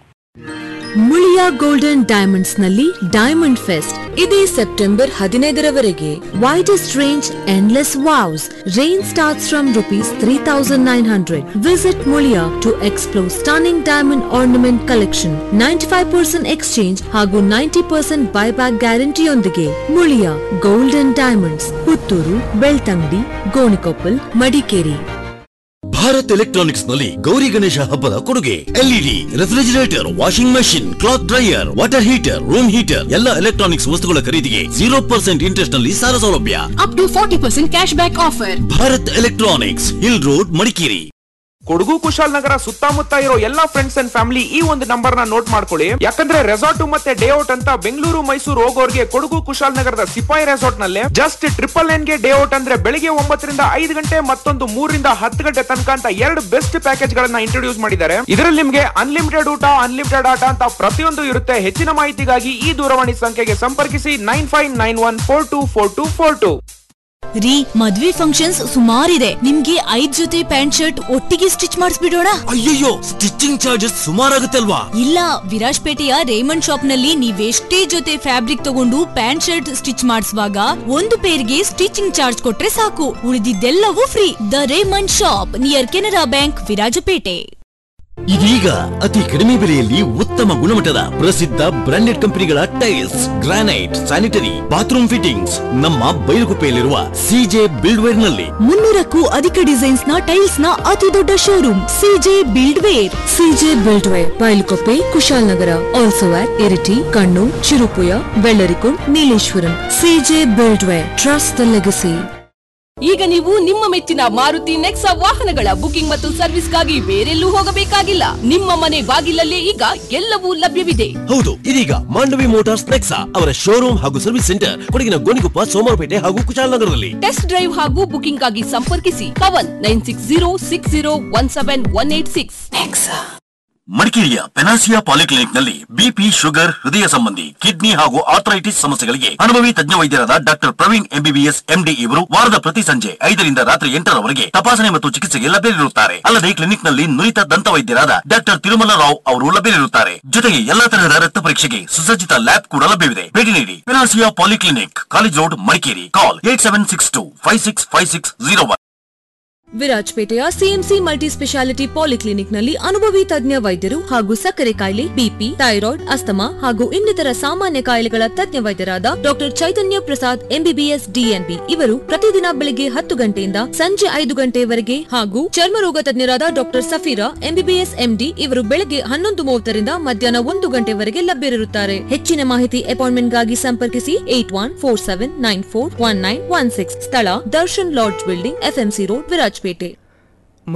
[SPEAKER 21] Muliya golden diamonds ನಲ್ಲಿ ಡೈಮಂಡ್ ಫೆಸ್ಟ್ ಇದೇ September ಹದಿನೈದರವರೆಗೆ widest range endless wows range starts from rupees three thousand nine hundred visit Muliya to explore stunning diamond ornament collection ninety five percent exchange ಹಾಗೂ ninety percent buyback ಗ್ಯಾರಂಟಿಯೊಂದಿಗೆ Muliya golden diamonds Puttur Belthangady Gonikoppal Madikeri
[SPEAKER 22] Bharat electronics ನಲ್ಲಿ ಗೌರಿ ಗಣೇಶ ಹಬ್ಬದ ಕೊಡುಗೆ LED refrigerator washing machine cloth dryer water heater room heater ಎಲ್ಲ electronics ವಸ್ತುಗಳ ಖರೀದಿಗೆ zero percent interest ನಲ್ಲಿ ಸಾಲ ಸೌಲಭ್ಯ
[SPEAKER 14] up to forty percent cash back offer
[SPEAKER 22] Bharat electronics hill road Madikeri
[SPEAKER 23] Kodagu Kushalnagar ಸುತ್ತಮುತ್ತ ಇರೋ ಎಲ್ಲಾ ಫ್ರೆಂಡ್ಸ್ ಅಂಡ್ ಫ್ಯಾಮಿಲಿ ಈ ಒಂದು ನಂಬರ್ ನ ನೋಟ್ ಮಾಡ್ಕೊಳ್ಳಿ ಯಾಕಂದ್ರೆ ರೆಸಾರ್ಟ್ ಮತ್ತೆ ಡೇ ಔಟ್ ಅಂತ ಬೆಂಗಳೂರು ಮೈಸೂರು ಹೋಗೋರ್ಗೆ ಕೊಡಗು ಕುಶಾಲನಗರದ ಸಿಪಾಯಿ ರೆಸಾರ್ಟ್ ನಲ್ಲಿ ಜಸ್ಟ್ ಟ್ರಿಪಲ್ ನೈನ್ ಗೆ ಡೇ ಔಟ್ ಅಂದ್ರೆ ಬೆಳಿಗ್ಗೆ ಒಂಬತ್ತರಿಂದ ಐದು ಗಂಟೆ ಮತ್ತೊಂದು ಮೂರರಿಂದ ಹತ್ತು ಗಂಟೆ ತನಕ ಅಂತ ಎರಡು ಬೆಸ್ಟ್ ಪ್ಯಾಕೇಜ್ ಗಳನ್ನ ಇಂಟ್ರೊಡ್ಯೂಸ್ ಮಾಡಿದ್ದಾರೆ ಇದರಲ್ಲಿ ನಿಮ್ಗೆ ಅನ್ಲಿಮಿಟೆಡ್ ಊಟ ಅನ್ಲಿಮಿಟೆಡ್ ಆಟ ಅಂತ ಪ್ರತಿಯೊಂದು ಇರುತ್ತೆ ಹೆಚ್ಚಿನ ಮಾಹಿತಿಗಾಗಿ ಈ ದೂರವಾಣಿ ಸಂಖ್ಯೆಗೆ ಸಂಪರ್ಕಿಸಿ nine five nine one four two four two four two
[SPEAKER 18] ರೀ ಮದ್ವೆ ಫಂಕ್ಷನ್ಸ್ ಸುಮಾರಿದೆ ನಿಮ್ಗೆ ಐದ್ ಜೊತೆ ಪ್ಯಾಂಟ್ ಶರ್ಟ್ ಒಟ್ಟಿಗೆ ಸ್ಟಿಚ್ ಮಾಡಿಸ್ಬಿಡೋಣ
[SPEAKER 22] ಅಯ್ಯಯ್ಯೋ ಸ್ಟಿಚಿಂಗ್ ಚಾರ್ಜಸ್ ಸುಮಾರಾಗುತ್ತೆ ಅಲ್ವಾ
[SPEAKER 18] ಇಲ್ಲ ವಿರಾಜ್ಪೇಟೆಯ ರೇಮಂಡ್ ಶಾಪ್ ನಲ್ಲಿ ನೀವೆಷ್ಟೇ ಜೊತೆ ಫ್ಯಾಬ್ರಿಕ್ ತಗೊಂಡು ಪ್ಯಾಂಟ್ ಶರ್ಟ್ ಸ್ಟಿಚ್ ಮಾಡಿಸುವಾಗ ಒಂದು ಪೇರ್ಗೆ ಸ್ಟಿಚಿಂಗ್ ಚಾರ್ಜ್ ಕೊಟ್ರೆ ಸಾಕು ಉಳಿದಿದ್ದೆಲ್ಲವೂ free the Raymond shop near Canara bank Virajpet
[SPEAKER 22] ಇದೀಗ ಅತಿ ಕಡಿಮೆ ಬೆಲೆಯಲ್ಲಿ ಉತ್ತಮ ಗುಣಮಟ್ಟದ ಪ್ರಸಿದ್ಧ ಬ್ರಾಂಡೆಡ್ ಕಂಪನಿಗಳ tiles granite sanitary bathroom fittings ನಮ್ಮ ಬೈಲುಗುಪ್ಪೆಯಲ್ಲಿರುವ ಸಿಜೆ ಬಿಲ್ಡ್ವೇರ್ ನಲ್ಲಿ
[SPEAKER 18] ಮುನ್ನೂರಕ್ಕೂ ಅಧಿಕ ಡಿಸೈನ್ಸ್ ನ ಟೈಲ್ಸ್ ನ ಅತಿ ದೊಡ್ಡ showroom C J build ware
[SPEAKER 21] C J build ware Bylakuppe Kushalnagar also at Iritty Kannur Cherupuzha Vellarikundu Nileshwaram C J build ware trust the legacy
[SPEAKER 14] ಈಗ ನೀವು ನಿಮ್ಮ ಮೆಚ್ಚಿನ ಮಾರುತಿ ನೆಕ್ಸಾ ವಾಹನಗಳ ಬುಕಿಂಗ್ ಮತ್ತು ಸರ್ವಿಸ್ಗಾಗಿ ಬೇರೆಲ್ಲೂ ಹೋಗಬೇಕಾಗಿಲ್ಲ ನಿಮ್ಮ ಮನೆ ಬಾಗಿಲಲ್ಲೇ ಈಗ ಎಲ್ಲವೂ ಲಭ್ಯವಿದೆ
[SPEAKER 22] ಹೌದು ಇದೀಗ ಮಾಂಡವಿ ಮೋಟಾರ್ಸ್ ನೆಕ್ಸಾ ಅವರ ಶೋರೂಮ್ ಹಾಗೂ ಸರ್ವಿಸ್ ಸೆಂಟರ್ ಕೊಡಗಿನ ಗೋಣಿಕೊಪ್ಪ ಸೋಮವಾರಪೇಟೆ ಹಾಗೂ ಕುಶಾಲನಗರದಲ್ಲಿ
[SPEAKER 14] ಟೆಸ್ಟ್ ಡ್ರೈವ್ ಹಾಗೂ ಬುಕಿಂಗ್ ಆಗಿ ಸಂಪರ್ಕಿಸಿ Pavan nine six zero six zero one seven one eight six
[SPEAKER 22] ಮಡಿಕೇರಿಯ ಪೆನಾಸಿಯಾ ಪಾಲಿಕ್ಲಿನಿಕ್ ನಲ್ಲಿ ಬಿಪಿ ಶುಗರ್ ಹೃದಯ ಸಂಬಂಧಿ ಕಿಡ್ನಿ ಹಾಗೂ ಆರ್ಥರೈಟಿಸ್ ಸಮಸ್ಯೆಗಳಿಗೆ ಅನುಭವಿ ತಜ್ಞ ವೈದ್ಯರಾದ ಡಾಕ್ಟರ್ ಪ್ರವೀಣ್ ಎಂಬಿಬಿಎಸ್ ಎಂಡಿ ಇವರು ವಾರದ ಪ್ರತಿ ಸಂಜೆ ಐದರಿಂದ ರಾತ್ರಿ ಎಂಟರವರೆಗೆ ತಪಾಸಣೆ ಮತ್ತು ಚಿಕಿತ್ಸೆಗೆ ಲಭ್ಯರಿರುತ್ತಾರೆ ಅಲ್ಲದೆ ಕ್ಲಿನಿಕ್ ನಲ್ಲಿ ನುರಿತ ದಂತ ವೈದ್ಯರಾದ ಡಾಕ್ಟರ್ ತಿರುಮಲ ರಾವ್ ಅವರು ಲಭ್ಯರಿರುತ್ತಾರೆ ಜೊತೆಗೆ ಎಲ್ಲಾ ತರಹದ ರಕ್ತ ಪರೀಕ್ಷೆಗೆ ಸುಸಜ್ಜಿತ ಲ್ಯಾಬ್ ಕೂಡ ಲಭ್ಯವಿದೆ ಭೇಟಿ ನೀಡಿ Panacea polyclinic college road Madikeri call eight seven six two five six five six zero one
[SPEAKER 21] ವಿರಾಜಪೇಟೆಯ ಸಿಎಂಸಿ ಮಲ್ಟಿ ಸ್ಪೆಷಾಲಿಟಿ ಪಾಲಿಕ್ಲಿನಿಕ್ನಲ್ಲಿ ಅನುಭವಿ ತಜ್ಞ ವೈದ್ಯರು ಹಾಗೂ ಸಕ್ಕರೆ ಕಾಯಿಲೆ ಬಿಪಿ ಥೈರಾಯ್ಡ್ ಅಸ್ತಮಾ ಹಾಗೂ ಇನ್ನಿತರ ಸಾಮಾನ್ಯ ಕಾಯಿಲೆಗಳ ತಜ್ಞ ವೈದ್ಯರಾದ doctor Chaitanya Prasad MBBS DNB ಇವರು ಪ್ರತಿದಿನ ಬೆಳಿಗ್ಗೆ ಹತ್ತು ಗಂಟೆಯಿಂದ ಸಂಜೆ ಐದು ಗಂಟೆಯವರೆಗೆ ಹಾಗೂ ಚರ್ಮರೋಗ ತಜ್ಞರಾದ ಡಾಕ್ಟರ್ ಸಫೀರಾ ಎಂಬಿಬಿಎಸ್ ಎಂಡಿ ಇವರು ಬೆಳಗ್ಗೆ ಹನ್ನೊಂದು ಮೂವತ್ತರಿಂದ ಮಧ್ಯಾಹ್ನ ಒಂದು ಗಂಟೆವರೆಗೆ ಲಭ್ಯರಿರುತ್ತಾರೆ ಹೆಚ್ಚಿನ ಮಾಹಿತಿ ಅಪಾಯಿಂಟ್ಮೆಂಟ್ಗಾಗಿ ಸಂಪರ್ಕಿಸಿ eight one four seven nine four one nine one six ಸ್ಥಳ Darshan lodge building FMC road Virajpet